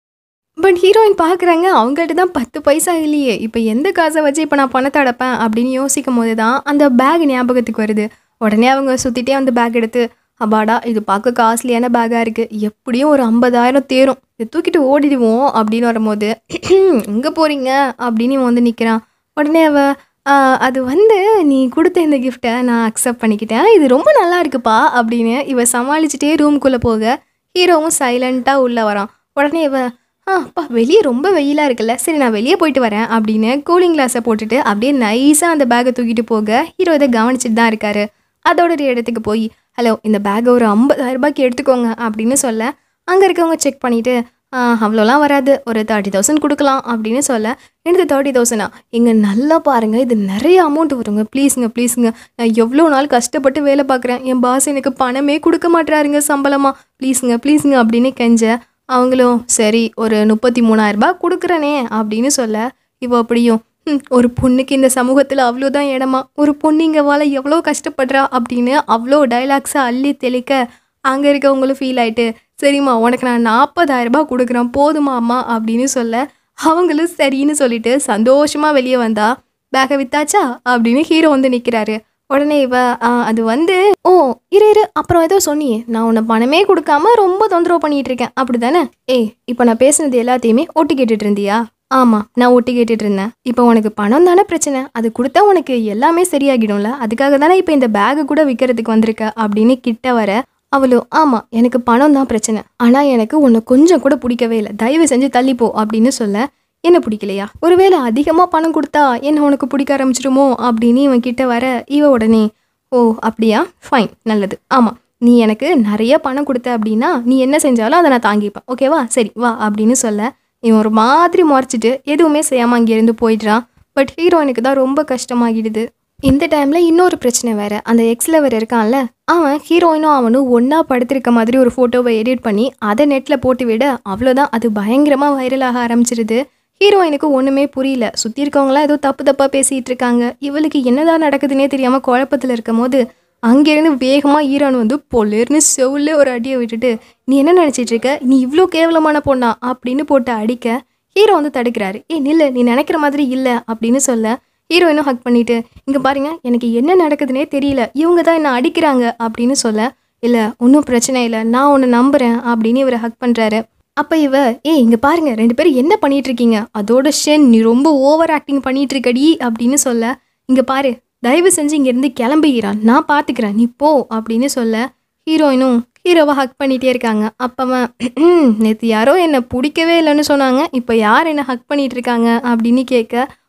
பட் ஹீரோயின் பார்க்குறாங்க அவங்கள்ட்ட தான் பத்து பைசா இல்லையே இப்போ எந்த காசை வச்சு இப்போ நான் பணத்தை அடைப்பேன் அப்படின்னு யோசிக்கும் போது தான் அந்த பேக் ஞாபகத்துக்கு வருது உடனே அவங்க சுற்றிட்டே அந்த பேக் எடுத்து அப்பாடா இது பார்க்க காஸ்ட்லியான பேக்காக இருக்குது எப்படியும் ஒரு ஐம்பதாயிரம் தேரும் இதை தூக்கிட்டு ஓடிடுவோம் அப்படின்னு வரும்போது எங்கே போகிறீங்க அப்படின்னு இவன் வந்து நிற்கிறான் உடனே அவ "ஆ, அது வந்து நீ கொடுத்த இந்த கிஃப்ட்டை நான் அக்செப்ட் பண்ணிக்கிட்டேன் இது ரொம்ப நல்லா இருக்குப்பா அப்படின்னு இவ சமாளிச்சுட்டே ரூம்குள்ளே போக ஹீரோவும் சைலண்ட்டாக உள்ளே வரான் உடனே இவ ஆ அப்பா வெளியே ரொம்ப வெயிலாக இருக்குல்ல சரி நான் வெளியே போயிட்டு வரேன் அப்படின்னு கூலிங் கிளாஸை போட்டுட்டு அப்படியே நைஸாக அந்த பேக்கை தூக்கிட்டு போக ஹீரோ இதை கவனிச்சிட்டு தான் இருக்காரு அதோட ஒரு இடத்துக்கு போய் ஹலோ இந்த பேக்கை ஒரு 50000 ரூபாய்க்கு எடுத்துக்கோங்க அப்படின்னு சொல்ல அங்கே இருக்கவங்க செக் பண்ணிவிட்டு அவ்வளோலாம் வராது ஒரு தேர்ட்டி தௌசண்ட் கொடுக்கலாம் அப்படின்னு சொல்ல எனக்கு தேர்ட்டி தௌசண்டா எங்க நல்லா பாருங்கள் இது நிறைய அமௌண்ட் வருங்க ப்ளீஸுங்க ப்ளீஸுங்க நான் எவ்வளோ நாள் கஷ்டப்பட்டு வேலை பார்க்குறேன் என் பாஸ் எனக்கு பணமே கொடுக்க மாட்றாருங்க சம்பளமா ப்ளீஸுங்க ப்ளீஸுங்க அப்படின்னு கெஞ்ச அவங்களும் சரி ஒரு முப்பத்தி மூணாயிரரூபா கொடுக்குறனே அப்படின்னு சொல்ல இவ அப்படியும் "ஹம், ஒரு பொண்ணுக்கு இந்த சமூகத்தில் அவ்வளோதான் இடமா ஒரு பொண்ணு இங்கே வாழ எவ்வளோ கஷ்டப்படுறா அப்படின்னு அவ்வளோ டைலாக்ஸை அள்ளி தெளிக்க அங்கே இருக்கவங்களும் ஃபீல் ஆயிட்டு சரிம்மா உனக்கு நான் நாற்பதாயிரரூபா கொடுக்குறேன் போதுமா அம்மா அப்படின்னு சொல்ல அவங்களும் சரின்னு சொல்லிட்டு சந்தோஷமா வெளியே வந்தா பேக்கை வித்தாச்சா அப்படின்னு ஹீரோ வந்து நிற்கிறாரு உடனே இவ "ஆ, அது வந்து ஓ இரு இரு அப்புறம் ஏதோ சொன்னியே நான் உன்னை பணமே கொடுக்காம ரொம்ப தொந்தரவு பண்ணிட்டு இருக்கேன் அப்படி தானே ஏய் இப்போ நான் பேசுனது எல்லாத்தையுமே ஒட்டு கேட்டுட்டு இருந்தியா ஆமாம் நான் ஒட்டி கேட்டுட்டு இருந்தேன் இப்போ உனக்கு பணம் தானே பிரச்சனை அது கொடுத்தா உனக்கு எல்லாமே சரியாகிடும்ல அதுக்காக தானே இப்போ இந்த பேகு கூட விற்கிறதுக்கு வந்திருக்க அப்படின்னு கிட்ட வர அவளோ ஆமாம் எனக்கு பணம் தான் பிரச்சனை ஆனால் எனக்கு உன்னை கொஞ்சம் கூட பிடிக்கவே இல்லை தயவு செஞ்சு தள்ளிப்போ அப்படின்னு சொல்ல என்ன பிடிக்கலையா ஒருவேளை அதிகமாக பணம் கொடுத்தா என்ன உனக்கு பிடிக்க ஆரம்பிச்சிடுமோ அப்படின்னு இவன் கிட்ட வர இவ உடனே ஓ அப்படியா ஃபைன் நல்லது ஆமாம் நீ எனக்கு நிறைய பணம் கொடுத்த அப்படின்னா நீ என்ன செஞ்சாலும் அதை நான் தாங்கிப்பேன் ஓகேவா சரி வா அப்படின்னு சொல்ல இவன் ஒரு மாதிரி முறைச்சிட்டு எதுவுமே செய்யாமல் அங்கேருந்து போயிடுறான் பட் ஹீரோயினுக்கு தான் ரொம்ப கஷ்டமாகிடுது இந்த டைமில் இன்னொரு பிரச்சனை வேற அந்த எக்ஸ் லவர் இருக்கான்ல அவன் ஹீரோயினும் அவனும் ஒன்றா படுத்திருக்க மாதிரி ஒரு ஃபோட்டோவை எடிட் பண்ணி அதை நெட்டில் போட்டு விட அவ்வளோதான் அது பயங்கரமாக வைரலாக ஆரம்பிச்சிருது ஹீரோயினுக்கு ஒன்றுமே புரியல சுற்றி இருக்கவங்களாம் ஏதோ தப்பு தப்பாக பேசிகிட்டு இருக்காங்க இவளுக்கு என்னதான் நடக்குதுன்னே தெரியாமல் குழப்பத்தில் இருக்கும் போது அங்கேருந்து வேகமாக ஈரான் வந்து பொல்லேர்னு செவுல ஒரு அடியை விட்டுட்டு நீ என்ன நினச்சிட்டு இருக்க நீ இவ்வளோ கேவலமான பொண்ணா அப்படின்னு போட்டு அடிக்க ஹீரோ வந்து தடுக்கிறாரு ஏய் நில்லு நீ நினைக்கிற மாதிரி இல்லை அப்படின்னு சொல்ல ஹீரோயினும் ஹக் பண்ணிட்டு இங்கே பாருங்க எனக்கு என்ன நடக்குதுன்னே தெரியல இவங்க தான் என்ன அடிக்கிறாங்க அப்படின்னு சொல்ல இல்லை ஒன்றும் பிரச்சனை இல்லை நான் உன்னை நம்புகிறேன் அப்படின்னு இவரை ஹக் பண்ணுறாரு அப்போ இவ ஏய் இங்கே பாருங்க ரெண்டு பேரும் என்ன பண்ணிட்டு இருக்கீங்க அதோட ஷென் நீ ரொம்ப ஓவர் ஆக்டிங் பண்ணிட்டு இருக்கடி அப்படின்னு சொல்ல இங்கே பாரு தயவு செஞ்சு இங்கேருந்து கிளம்புகிறான் நான் பார்த்துக்கிறேன் நீ போ அப்படின்னு சொல்ல ஹீரோயினும் ஹீரோவை ஹக் பண்ணிகிட்டே இருக்காங்க அப்பவன் நேற்று யாரோ என்னை பிடிக்கவே இல்லைன்னு சொன்னாங்க இப்போ யார் என்னை ஹக் பண்ணிட்டு இருக்காங்க அப்படின்னு கேட்க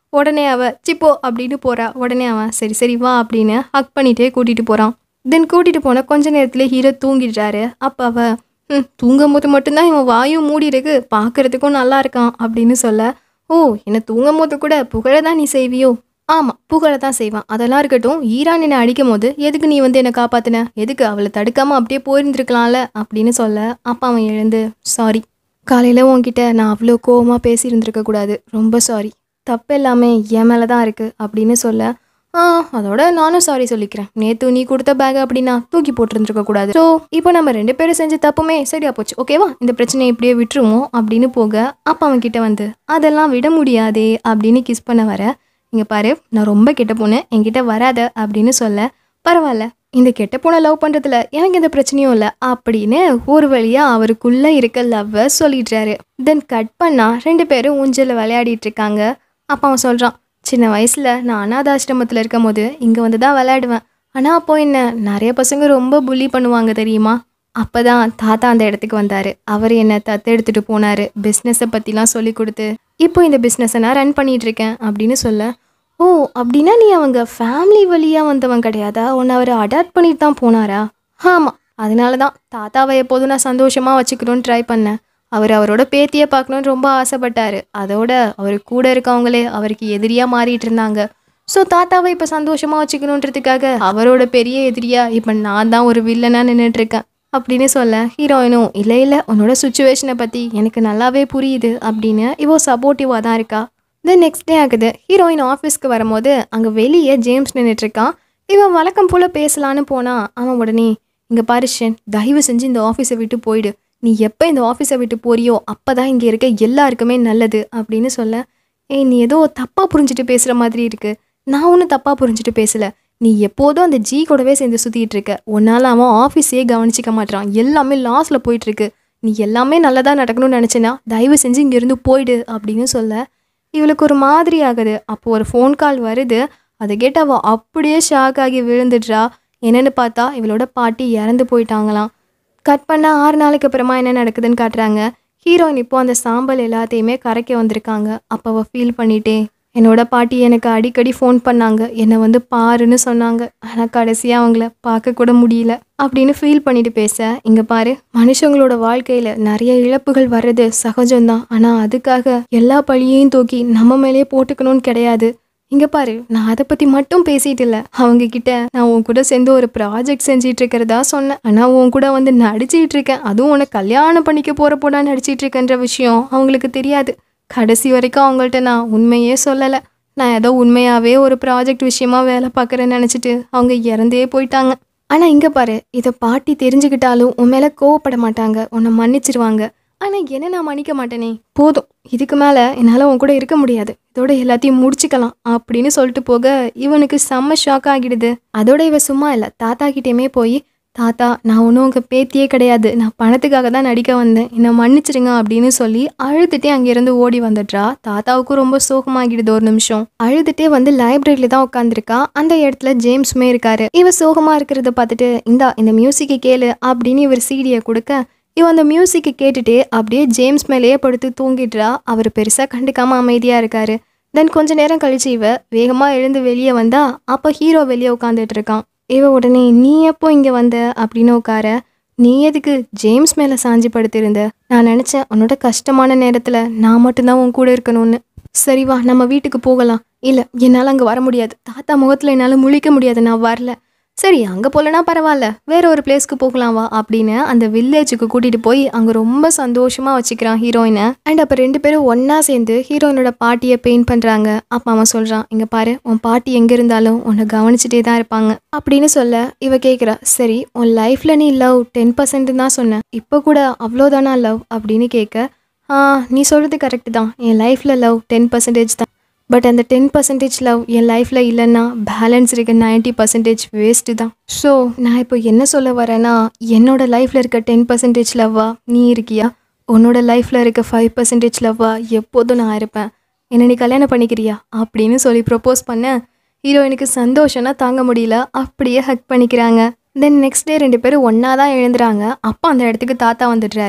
உடனே அவ சிப்போ அப்படின்னு போறா உடனே அவன் சரி சரி வா அப்படின்னு ஹக் பண்ணிட்டே கூட்டிட்டு போறான் தென் கூட்டிட்டு போன கொஞ்ச நேரத்துல ஹீரோ தூங்கிடுறாரு அப்ப அவ ம் தூங்கும் போது மட்டும்தான் இவன் வாயும் மூடி இருக்கு பார்க்கறதுக்கும் நல்லா இருக்கான் அப்படின்னு சொல்ல ஓ என்ன தூங்கும் போது கூட புகழ தான் நீ செய்வியோ ஆமா புகழ தான் செய்வான் அதெல்லாம் இருக்கட்டும் ஈரான் என்னை அடிக்கும் போது எதுக்கு நீ வந்து என்னை காப்பாத்தின எதுக்கு அவளை தடுக்காம அப்படியே போயிருந்திருக்கலாம்ல அப்படின்னு சொல்ல அப்பா அவன் எழுந்து சாரி காலையில உன்கிட்ட நான் அவ்வளோ கோவமா பேசியிருந்திருக்க கூடாது ரொம்ப சாரி தப்பு எல்லாமே என் மேலே தான் இருக்கு அப்படின்னு சொல்ல ஆ அதோட நானும் சாரி சொல்லிக்கிறேன் நேத்து நீ கொடுத்த பேக் அப்படின்னா தூக்கி போட்டிருந்துருக்க கூடாது ஸோ இப்போ நம்ம ரெண்டு பேரும் செஞ்ச தப்புமே சரியா போச்சு ஓகேவா இந்த பிரச்சனையை இப்படியே விட்டுருவோம் அப்படின்னு போக அப்பா அவன் கிட்ட வந்து அதெல்லாம் விட முடியாதே அப்படின்னு கிஸ் பண்ண வர இங்க பாரு நான் ரொம்ப கெட்ட பொண்ணு என்கிட்ட வராத அப்படின்னு சொல்ல பரவாயில்ல இந்த கெட்ட பொண்ணை லவ் பண்றதுல எனக்கு எந்த பிரச்சனையும் இல்லை அப்படின்னு ஒரு வழியா அவருக்குள்ள இருக்க லவ்வை சொல்லிடுறாரு தென் கட் பண்ணா ரெண்டு பேரும் ஊஞ்சல்ல விளையாடிட்டு இருக்காங்க அப்பா அவன் சொல்றான் சின்ன வயசுல நான் அனாதாசிரமத்தில் இருக்கும் போது இங்கே வந்து தான் விளையாடுவேன் ஆனால் அப்போ என்ன நிறைய பசங்க ரொம்ப புள்ளி பண்ணுவாங்க தெரியுமா அப்பதான் தாத்தா அந்த இடத்துக்கு வந்தாரு அவர் என்ன தத்தெடுத்துட்டு போனாரு பிஸ்னஸை பற்றிலாம் சொல்லி கொடுத்து இப்போ இந்த பிஸ்னஸை நான் ரன் பண்ணிட்டு இருக்கேன் அப்படின்னு சொல்ல ஓ அப்படின்னா நீ அவங்க ஃபேமிலி வழியாக வந்தவன் கிடையாதா உன்னை அவர் அடாப்ட் பண்ணிட்டு தான் போனாரா ஆமாம் அதனால தான் தாத்தாவை எப்போதும் நான் சந்தோஷமாக வச்சுக்கணும்னு ட்ரை பண்ணேன் அவர் அவரோட பேத்தியை பார்க்கணுன்னு ரொம்ப ஆசைப்பட்டாரு அதோட அவர் கூட இருக்கவங்களே அவருக்கு எதிரியாக மாறிட்டு இருந்தாங்க ஸோ தாத்தாவை இப்போ சந்தோஷமாக வச்சுக்கணுன்றதுக்காக அவரோட பெரிய எதிரியா இப்போ நான் தான் ஒரு வில்லனாக நின்றுட்டு இருக்கேன் அப்படின்னு சொல்ல ஹீரோயினும் இல்லை இல்லை உன்னோட சுச்சுவேஷனை பற்றி எனக்கு நல்லாவே புரியுது அப்படின்னு இவோ சப்போர்ட்டிவாக தான் இருக்கா தென் நெக்ஸ்ட் டே ஆகுது ஹீரோயின் ஆஃபீஸ்க்கு வரும்போது அங்கே வெளியே ஜேம்ஸ் நின்றுட்டு இருக்கான் இவன் வழக்கம் போல் பேசலான்னு போனா அவன் உடனே இங்கே பாரிஷன் தயவு செஞ்சு இந்த ஆஃபீஸை விட்டு போயிடு நீ எப்போ இந்த ஆஃபீஸை விட்டு போறியோ அப்போ தான் இங்கே இருக்க எல்லாருக்குமே நல்லது அப்படின்னு சொல்ல ஏய் நீ ஏதோ தப்பாக புரிஞ்சுட்டு பேசுகிற மாதிரி இருக்கு நான் ஒன்றும் தப்பாக புரிஞ்சுட்டு பேசல நீ எப்போதும் அந்த ஜி கூடவே சேர்ந்து சுற்றிட்டு இருக்க உன்னால் அவன் ஆஃபீஸே கவனிச்சிக்க மாட்டான் எல்லாமே லாஸில் போயிட்டு இருக்கு நீ எல்லாமே நல்லதாக நடக்கணும்னு நினச்சேன்னா தயவு செஞ்சு இங்கேருந்து போயிடு அப்படின்னு சொல்ல இவளுக்கு ஒரு மாதிரி ஆகுது அப்போ ஒரு ஃபோன் கால் வருது அதை கேட்டு அவள் அப்படியே ஷாக் ஆகி விழுந்துடுறா என்னன்னு பார்த்தா இவளோட பாட்டி இறந்து போயிட்டாங்களாம் கட் பண்ண ஆறு நாளைக்கு அப்புறமா என்ன நடக்குதுன்னு காட்டுறாங்க ஹீரோயின் இப்போ அந்த சாம்பல் எல்லாத்தையுமே கரைக்க வந்திருக்காங்க அப்போ அவள் ஃபீல் பண்ணிட்டே என்னோட பாட்டி எனக்கு அடிக்கடி ஃபோன் பண்ணாங்க என்னை வந்து பாருன்னு சொன்னாங்க ஆனால் கடைசியாக அவங்கள பார்க்க கூட முடியல அப்படின்னு ஃபீல் பண்ணிட்டு பேச இங்கே பாரு மனுஷங்களோட வாழ்க்கையில் நிறைய இழப்புகள் வர்றது சகஜம்தான் ஆனால் அதுக்காக எல்லா பழியையும் தூக்கி நம்ம மேலேயே போட்டுக்கணும்னு கிடையாது இங்க பாரு நான் அதை பத்தி மட்டும் பேசிட்டு இல்ல அவங்க கிட்ட நான் உன் கூட சேர்ந்து ஒரு ப்ராஜெக்ட் செஞ்சிட்டு இருக்கிறதா சொன்னேன் ஆனா உன் கூட வந்து நடிச்சிட்டு இருக்கேன் அதுவும் உன்னை கல்யாணம் பண்ணிக்க போற போடா நடிச்சிட்டு இருக்கேன்ற விஷயம் அவங்களுக்கு தெரியாது கடைசி வரைக்கும் அவங்கள்ட்ட நான் உண்மையே சொல்லலை நான் ஏதோ உண்மையாவே ஒரு ப்ராஜெக்ட் விஷயமா வேலை பார்க்குறேன்னு நினச்சிட்டு அவங்க இறந்தே போயிட்டாங்க ஆனால் இங்கே பாரு இதை பாட்டி தெரிஞ்சுக்கிட்டாலும் உன் மேலே கோவப்பட மாட்டாங்க உன்னை மன்னிச்சிருவாங்க ஆனால் என்ன நான் மன்னிக்க மாட்டேனே போதும் இதுக்கு மேலே என்னால் உன் கூட இருக்க முடியாது இதோட எல்லாத்தையும் முடிச்சுக்கலாம் அப்படின்னு சொல்லிட்டு போக இவனுக்கு செம்ம ஷாக் ஆகிடுது அதோட இவ சும்மா இல்லை தாத்தா கிட்டேயுமே போய் தாத்தா நான் ஒன்றும் உங்கள் பேத்தியே கிடையாது நான் பணத்துக்காக தான் நடிக்க வந்தேன் என்னை மன்னிச்சிடுங்க அப்படின்னு சொல்லி அழுதுட்டே அங்கேருந்து ஓடி வந்துடுறா தாத்தாவுக்கும் ரொம்ப சோகமாகிடுது ஒரு நிமிஷம் அழுதுட்டே வந்து லைப்ரரியில தான் உட்காந்துருக்கா அந்த இடத்துல ஜேம்ஸுமே இருக்காரு இவ சோகமா இருக்கிறத பார்த்துட்டு இந்தா இந்த மியூசிக்கை கேளு அப்படின்னு இவர் சீடியை கொடுக்க இவன் அந்த மியூசிக்கை கேட்டுட்டே அப்படியே ஜேம்ஸ் மேலேயே படுத்து தூங்கிடுறா அவர் பெருசாக கண்டுக்காம அமைதியாக இருக்காரு தென் கொஞ்ச நேரம் கழிச்சு இவ வேகமாக எழுந்து வெளியே வந்தா அப்போ ஹீரோ வெளியே உட்காந்துட்டு இருக்கான் இவ உடனே நீ எப்போ இங்கே வந்த அப்படின்னு உட்கார நீ எதுக்கு ஜேம்ஸ் மேலே சாஞ்சி படுத்திருந்த நான் நினச்சேன் உன்னோட கஷ்டமான நேரத்தில் நான் மட்டும்தான் உன் கூட இருக்கணும்னு சரி வா நம்ம வீட்டுக்கு போகலாம் இல்லை என்னால் அங்கே வர முடியாது தாத்தா முகத்தில் என்னால் முழிக்க முடியாது நான் வரல சரி அங்கே போகலனா பரவாயில்ல வேற ஒரு பிளேஸ்க்கு போகலாம் வா அப்படின்னு அந்த வில்லேஜுக்கு கூட்டிகிட்டு போய் அங்கே ரொம்ப சந்தோஷமாக வச்சுக்கிறான் ஹீரோயினை அண்ட் அப்போ ரெண்டு பேரும் ஒன்றா சேர்ந்து ஹீரோயினோட பாட்டியை பெயிண்ட் பண்ணுறாங்க அப்பா அவன் சொல்கிறான் இங்கே பாரு உன் பாட்டி எங்கே இருந்தாலும் உன்னை கவனிச்சுட்டே தான் இருப்பாங்க அப்படின்னு சொல்ல இவ கேட்குறா சரி உன் லைஃப்பில் நீ லவ் டென் பர்சன்ட் தான் சொன்ன இப்போ கூட அவ்வளோதானா லவ் அப்படின்னு கேட்க ஆ நீ சொல்கிறது கரெக்டு தான் என் லைஃப்பில் லவ் டென் பர்சன்டேஜ் தான் பட் அந்த டென் பர்சன்டேஜ் லவ் என் லைஃப்பில் இல்லைன்னா பேலன்ஸ் இருக்க நைன்ட்டி பர்சன்டேஜ் வேஸ்ட்டு தான் ஸோ நான் இப்போ என்ன சொல்ல வரேன்னா என்னோட லைஃப்பில் இருக்க டென் பர்சன்டேஜ் லவ்வா நீ இருக்கியா உன்னோட லைஃப்பில் இருக்க ஃபைவ் பர்சன்டேஜ் லவ்வா எப்போதும் நான் இருப்பேன் என்ன நீ கல்யாணம் பண்ணிக்கிறியா அப்படின்னு சொல்லி ப்ரப்போஸ் பண்ண ஹீரோயினுக்கு சந்தோஷம்னா தாங்க முடியல அப்படியே ஹக் பண்ணிக்கிறாங்க தென் நெக்ஸ்ட் டே ரெண்டு பேரும் ஒன்றா தான் எழுந்துறாங்க அப்போ அந்த இடத்துக்கு தாத்தா வந்துடுறாரு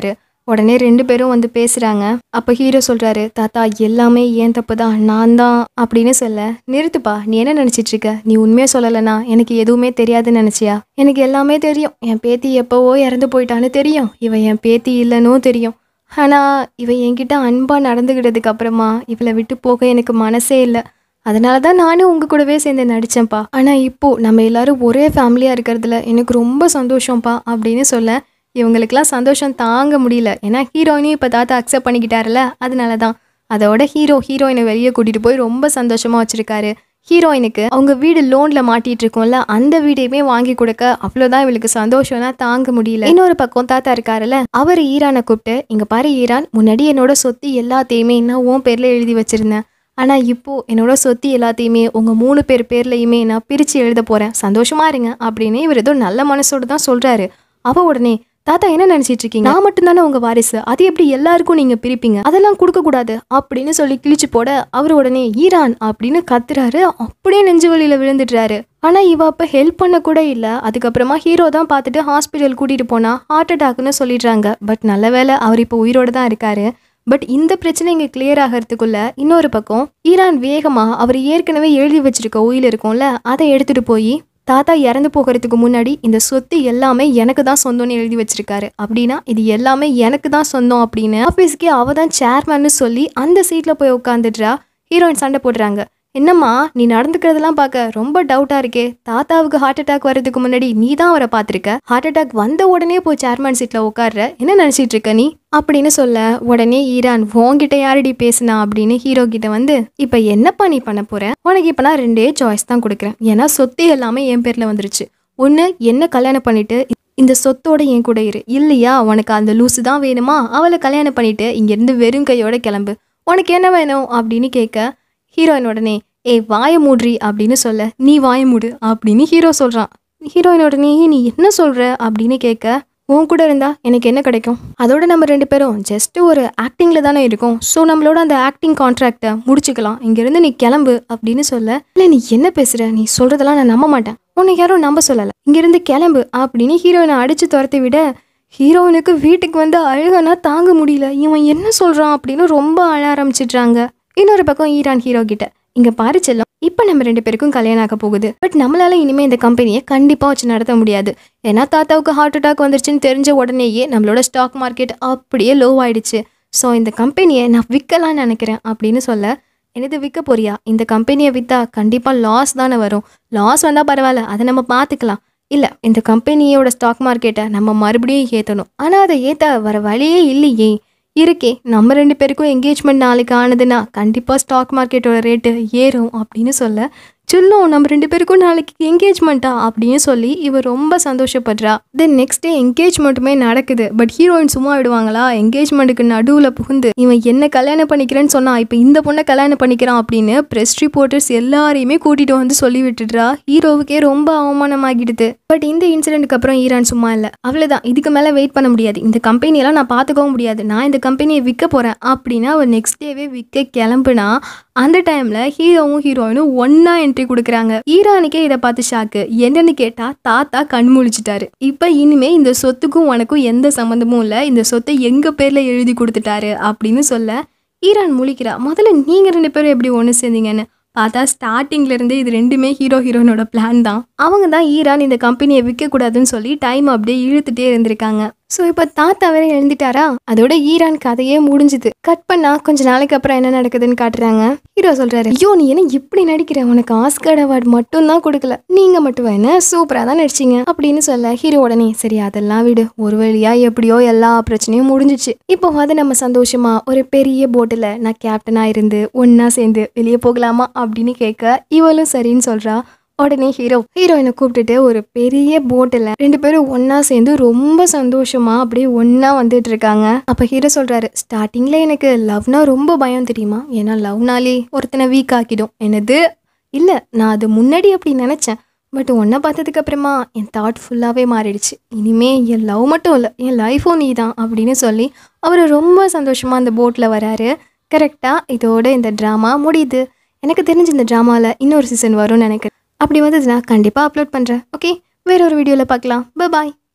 உடனே ரெண்டு பேரும் வந்து பேசுறாங்க அப்ப ஹீரோ சொல்றாரு தாத்தா எல்லாமே ஏன் தப்பு தான் நான் தான் அப்படின்னு சொல்ல நிறுத்துப்பா நீ என்ன நினைச்சிட்டு இருக்க நீ உண்மையா சொல்லலைனா எனக்கு எதுவுமே தெரியாதுன்னு நினைச்சியா எனக்கு எல்லாமே தெரியும் என் பேத்தி எப்பவோ இறந்து போயிட்டான்னு தெரியும் இவ என் பேத்தி இல்லைன்னும் தெரியும் ஆனா இவ என்கிட்ட அன்பா நடந்துக்கிட்டதுக்கு அப்புறமா இவளை விட்டு போக எனக்கு மனசே இல்லை அதனால தான் நானும் உங்க கூடவே சேர்ந்து நடிச்சேன்ப்பா ஆனா இப்போ நம்ம எல்லாரும் ஒரே ஃபேமிலியா இருக்கிறதுல எனக்கு ரொம்ப சந்தோஷம்ப்பா அப்படின்னு சொல்ல இவங்களுக்கெல்லாம் சந்தோஷம் தாங்க முடியல ஏன்னா ஹீரோயினையும் இப்போ தாத்தா அக்செப்ட் பண்ணிக்கிட்டாருல அதனால தான் அதோட ஹீரோ ஹீரோயினை வெளியே கூட்டிட்டு போய் ரொம்ப சந்தோஷமா வச்சிருக்காரு ஹீரோயினுக்கு அவங்க வீடு லோன்ல மாட்டிட்டு இருக்கோம்ல அந்த வீடையுமே வாங்கி கொடுக்க அவ்வளோதான் இவளுக்கு சந்தோஷம்னா தாங்க முடியல இன்னொரு பக்கம் தாத்தா இருக்காருல்ல அவர் ஈரானை கூப்பிட்டு இங்க பாரு ஈரான் முன்னாடி என்னோட சொத்து எல்லாத்தையுமே நான் உன் பேர்ல எழுதி வச்சிருந்தேன் ஆனா இப்போ என்னோட சொத்து எல்லாத்தையுமே உங்க மூணு பேர் பேர்லயுமே நான் பிரிச்சு எழுத போறேன் சந்தோஷமா இருங்க அப்படின்னு இவர் ஏதோ நல்ல மனசோட தான் சொல்றாரு அவ உடனே தாத்தா என்ன நினைச்சிட்டு இருக்கீங்க நான் மட்டும்தானே உங்க வாரிசு அது எப்படி எல்லாருக்கும் நீங்க பிரிப்பீங்க அதெல்லாம் கொடுக்க கூடாது அப்படின்னு சொல்லி கிழிச்சு போட அவர் உடனே ஈரான் அப்படின்னு கத்துறாரு அப்படியே நெஞ்சு வலியில விழுந்துடுறாரு ஆனா இவ அப்ப ஹெல்ப் பண்ண கூட இல்ல அதுக்கப்புறமா ஹீரோ தான் பார்த்துட்டு ஹாஸ்பிட்டல் கூட்டிட்டு போனா ஹார்ட் அட்டாக்னு சொல்லிடுறாங்க பட் நல்ல வேளை அவர் இப்போ உயிரோட தான் இருக்காரு பட் இந்த பிரச்சனை இங்கே கிளியர் ஆகிறதுக்குள்ள இன்னொரு பக்கம் ஈரான் வேகமா அவர் ஏற்கனவே எழுதி வச்சிருக்க உயில் இருக்கும்ல அதை எடுத்துட்டு போய் தாத்தா இறந்து போகிறதுக்கு முன்னாடி இந்த சொத்து எல்லாமே எனக்கு தான் சொந்தம்னு எழுதி வச்சிருக்காரு அப்படின்னா இது எல்லாமே எனக்கு தான் சொந்தம் அப்படின்னு ஆஃபீஸ்க்கே அவ தான் சேர்மன்னு சொல்லி அந்த சீட்ல போய் உட்காந்துடுறா ஹீரோயின் சண்டை போடுறாங்க என்னம்மா நீ நடந்துக்கிறதெல்லாம் பார்க்க ரொம்ப டவுட்டா இருக்கே தாத்தாவுக்கு ஹார்ட் அட்டாக் வர்றதுக்கு முன்னாடி நீ தான் அவரை பார்த்துருக்க ஹார்ட் அட்டாக் வந்த உடனே போய் சேர்மன் சீட்ல உட்கார்ற என்ன நினைச்சிட்டு இருக்க நீ அப்படின்னு சொல்ல உடனே ஈரான் உன்கிட்ட யாரடி பேசுனா அப்படின்னு ஹீரோ கிட்ட வந்து இப்ப என்னப்பா நீ பண்ண போற உனக்கு இப்ப நான் ரெண்டே சாய்ஸ் தான் கொடுக்குறேன் ஏன்னா சொத்து எல்லாமே என் பேர்ல வந்துருச்சு ஒன்று என்ன கல்யாணம் பண்ணிட்டு இந்த சொத்தோட என் கூட இரு இல்லையா உனக்கு அந்த லூசு தான் வேணுமா அவளை கல்யாணம் பண்ணிட்டு இங்கேருந்து வெறும் கையோட கிளம்பு உனக்கு என்ன வேணும் அப்படின்னு கேட்க ஹீரோயின் உடனே ஏய் வாய மூட்ரி அப்படின்னு சொல்ல நீ வாய மூடு அப்படின்னு ஹீரோ சொல்கிறான் ஹீரோயின் உடனே "ஏய், நீ என்ன சொல்கிற அப்படின்னு கேட்க உன் கூட இருந்தா எனக்கு என்ன கிடைக்கும் அதோட நம்ம ரெண்டு பேரும் ஜஸ்ட் ஒரு ஆக்டிங்கில் தானே இருக்கோம் ஸோ நம்மளோட அந்த ஆக்டிங் கான்ட்ராக்டை முடிச்சுக்கலாம் இங்கேருந்து நீ கிளம்பு அப்படின்னு சொல்ல இல்லை நீ என்ன பேசுகிற நீ சொல்கிறதெல்லாம் நான் நம்ப மாட்டேன் உன்னை யாரும் நம்ப சொல்லலை இங்கேருந்து கிளம்பு அப்படின்னு ஹீரோயினை அடித்து துரத்தி விட ஹீரோயினுக்கு வீட்டுக்கு வந்து அழுகனா தாங்க முடியல இவன் என்ன சொல்கிறான் அப்படின்னு ரொம்ப அழ ஆரம்பிச்சிடுறாங்க இன்னொரு பக்கம் ஈரான் ஹீரோ கிட்ட இங்க பாரு செல்லம் இப்போ நம்ம ரெண்டு பேருக்கும் கல்யாணம் ஆக போகுது பட் நம்மளால இனிமே இந்த கம்பெனியை கண்டிப்பா வச்சு நடத்த முடியாது ஏன்னா தாத்தாவுக்கு ஹார்ட் அட்டாக் வந்துருச்சுன்னு தெரிஞ்ச உடனேயே நம்மளோட ஸ்டாக் மார்க்கெட் அப்படியே லோ ஆயிடுச்சு ஸோ இந்த கம்பெனியை நான் விற்கலாம்னு நினைக்கிறேன் அப்படின்னு சொல்ல எனது விற்க போறியா இந்த கம்பெனியை விற்றா கண்டிப்பாக லாஸ் தானே வரும் லாஸ் வந்தால் பரவாயில்ல அதை நம்ம பார்த்துக்கலாம் இல்லை இந்த கம்பெனியோட ஸ்டாக் மார்க்கெட்டை நம்ம மறுபடியும் ஏற்றணும் ஆனால் அதை ஏற்ற வர வழியே இல்லையே இருக்கே நம்ம ரெண்டு பேருக்கும் என்கேஜ்மெண்ட் நாளைக்கு ஆனதுன்னா கண்டிப்பாக ஸ்டாக் மார்க்கெட்டோட ரேட்டு ஏறும் அப்படின்னு சொல்ல சொல்லும் நம்ம ரெண்டு பேருக்கும் நாளைக்கு என்கேஜ்மெண்ட்டா அப்படின்னு சொல்லி இவ ரொம்ப சந்தோஷப்படுறா தென் நெக்ஸ்ட் டே என்கேஜ்மெண்ட்டுமே நடக்குது பட் ஹீரோயின் சும்மா விடுவாங்களா என்கேஜ்மெண்ட்டுக்கு நடுவில் புகுந்து இவன் என்ன கல்யாணம் பண்ணிக்கிறேன்னு சொன்னா இப்போ இந்த பொண்ணை கல்யாணம் பண்ணிக்கிறான் அப்படின்னு ப்ரெஸ் ரிப்போர்ட்டர்ஸ் எல்லாரையுமே கூட்டிட்டு வந்து சொல்லி விட்டுடுறா ஹீரோவுக்கே ரொம்ப அவமானமாகிடுது பட் இந்த இன்சிடென்ட்க்கு அப்புறம் ஈரான் சும்மா இல்லை அவ்வளோதான் இதுக்கு மேலே வெயிட் பண்ண முடியாது இந்த கம்பெனியெல்லாம் நான் பார்த்துக்கவும் முடியாது நான் இந்த கம்பெனியை விற்க போகிறேன் அப்படின்னா அவள் நெக்ஸ்ட் டேவே விற்க கிளம்புனா அந்த டைமில் ஹீரோவும் ஹீரோயினும் ஒன்றா என்ட்ரி கொடுக்குறாங்க ஈரானுக்கே இதை பார்த்து ஷாக்கு என்னன்னு கேட்டால் தாத்தா கண் முழிச்சிட்டாரு இப்போ இனிமே இந்த சொத்துக்கும் உனக்கும் எந்த சம்மந்தமும் இல்லை இந்த சொத்தை எங்கள் பேரில் எழுதி கொடுத்துட்டாரு அப்படின்னு சொல்ல ஈரான் முழிக்கிறா முதல்ல நீங்கள் ரெண்டு பேரும் எப்படி ஒன்று சேர்ந்தீங்கன்னு பார்த்தா ஸ்டார்டிங்ல இருந்தே இது ரெண்டுமே ஹீரோ ஹீரோனோட பிளான் தான் அவங்க தான் ஈரான் இந்த கம்பெனியை விற்கக்கூடாதுன்னு சொல்லி டைம் அப்படியே இழுத்துட்டே இருந்திருக்காங்க ஸோ இப்போ தாத்தா வேற எழுந்துட்டாரா அதோட ஈரான் கதையே முடிஞ்சுது கட் பண்ணா கொஞ்ச நாளைக்கு அப்புறம் என்ன நடக்குதுன்னு காட்டுறாங்க ஹீரோ சொல்றாரு ஐயோ நீ என்ன இப்படி நடிக்கிற உனக்கு ஆஸ்கர் அவார்டு மட்டும் தான் கொடுக்கல நீங்க மட்டும் என்ன சூப்பரா தான் நடிச்சீங்க அப்படின்னு சொல்ல ஹீரோ உடனே சரி அதெல்லாம் விடு ஒரு வழியா எப்படியோ எல்லா பிரச்சனையும் முடிஞ்சிச்சு இப்போ அது நம்ம சந்தோஷமா ஒரு பெரிய போட்டில் நான் கேப்டனா இருந்து ஒன்னா சேர்ந்து வெளியே போகலாமா அப்படின்னு கேட்க இவளும் சரின்னு சொல்றா உடனே ஹீரோ ஹீரோயினை கூப்பிட்டுட்டு ஒரு பெரிய போட்டில் ரெண்டு பேரும் ஒண்ணா சேர்ந்து ரொம்ப சந்தோஷமா அப்படியே ஒண்ணா வந்துட்டு இருக்காங்க அப்ப ஹீரோ சொல்றாரு ஸ்டார்டிங்ல எனக்கு லவ்னா ரொம்ப பயம் தெரியுமா ஏன்னா லவ்னாலே ஒருத்தனை வீக் ஆக்கிடும் என்னது இல்ல நான் அது முன்னாடி அப்படி நினைச்சேன் பட் உன்னை பார்த்ததுக்கு அப்புறமா என் தாட் ஃபுல்லாகவே மாறிடுச்சு இனிமே என் லவ் மட்டும் இல்லை என் லைஃபும் நீ தான் அப்படின்னு சொல்லி அவர் ரொம்ப சந்தோஷமாக அந்த போட்டில் வராரு கரெக்டாக இதோட இந்த ட்ராமா முடியுது எனக்கு தெரிஞ்ச இந்த ட்ராமாவில் இன்னொரு சீசன் வரும்னு நினைக்கிறேன் அப்படி வந்ததுன்னா கண்டிப்பாக அப்லோட் பண்ணுறேன் ஓகே வேற ஒரு வீடியோவில் பார்க்கலாம் பாய்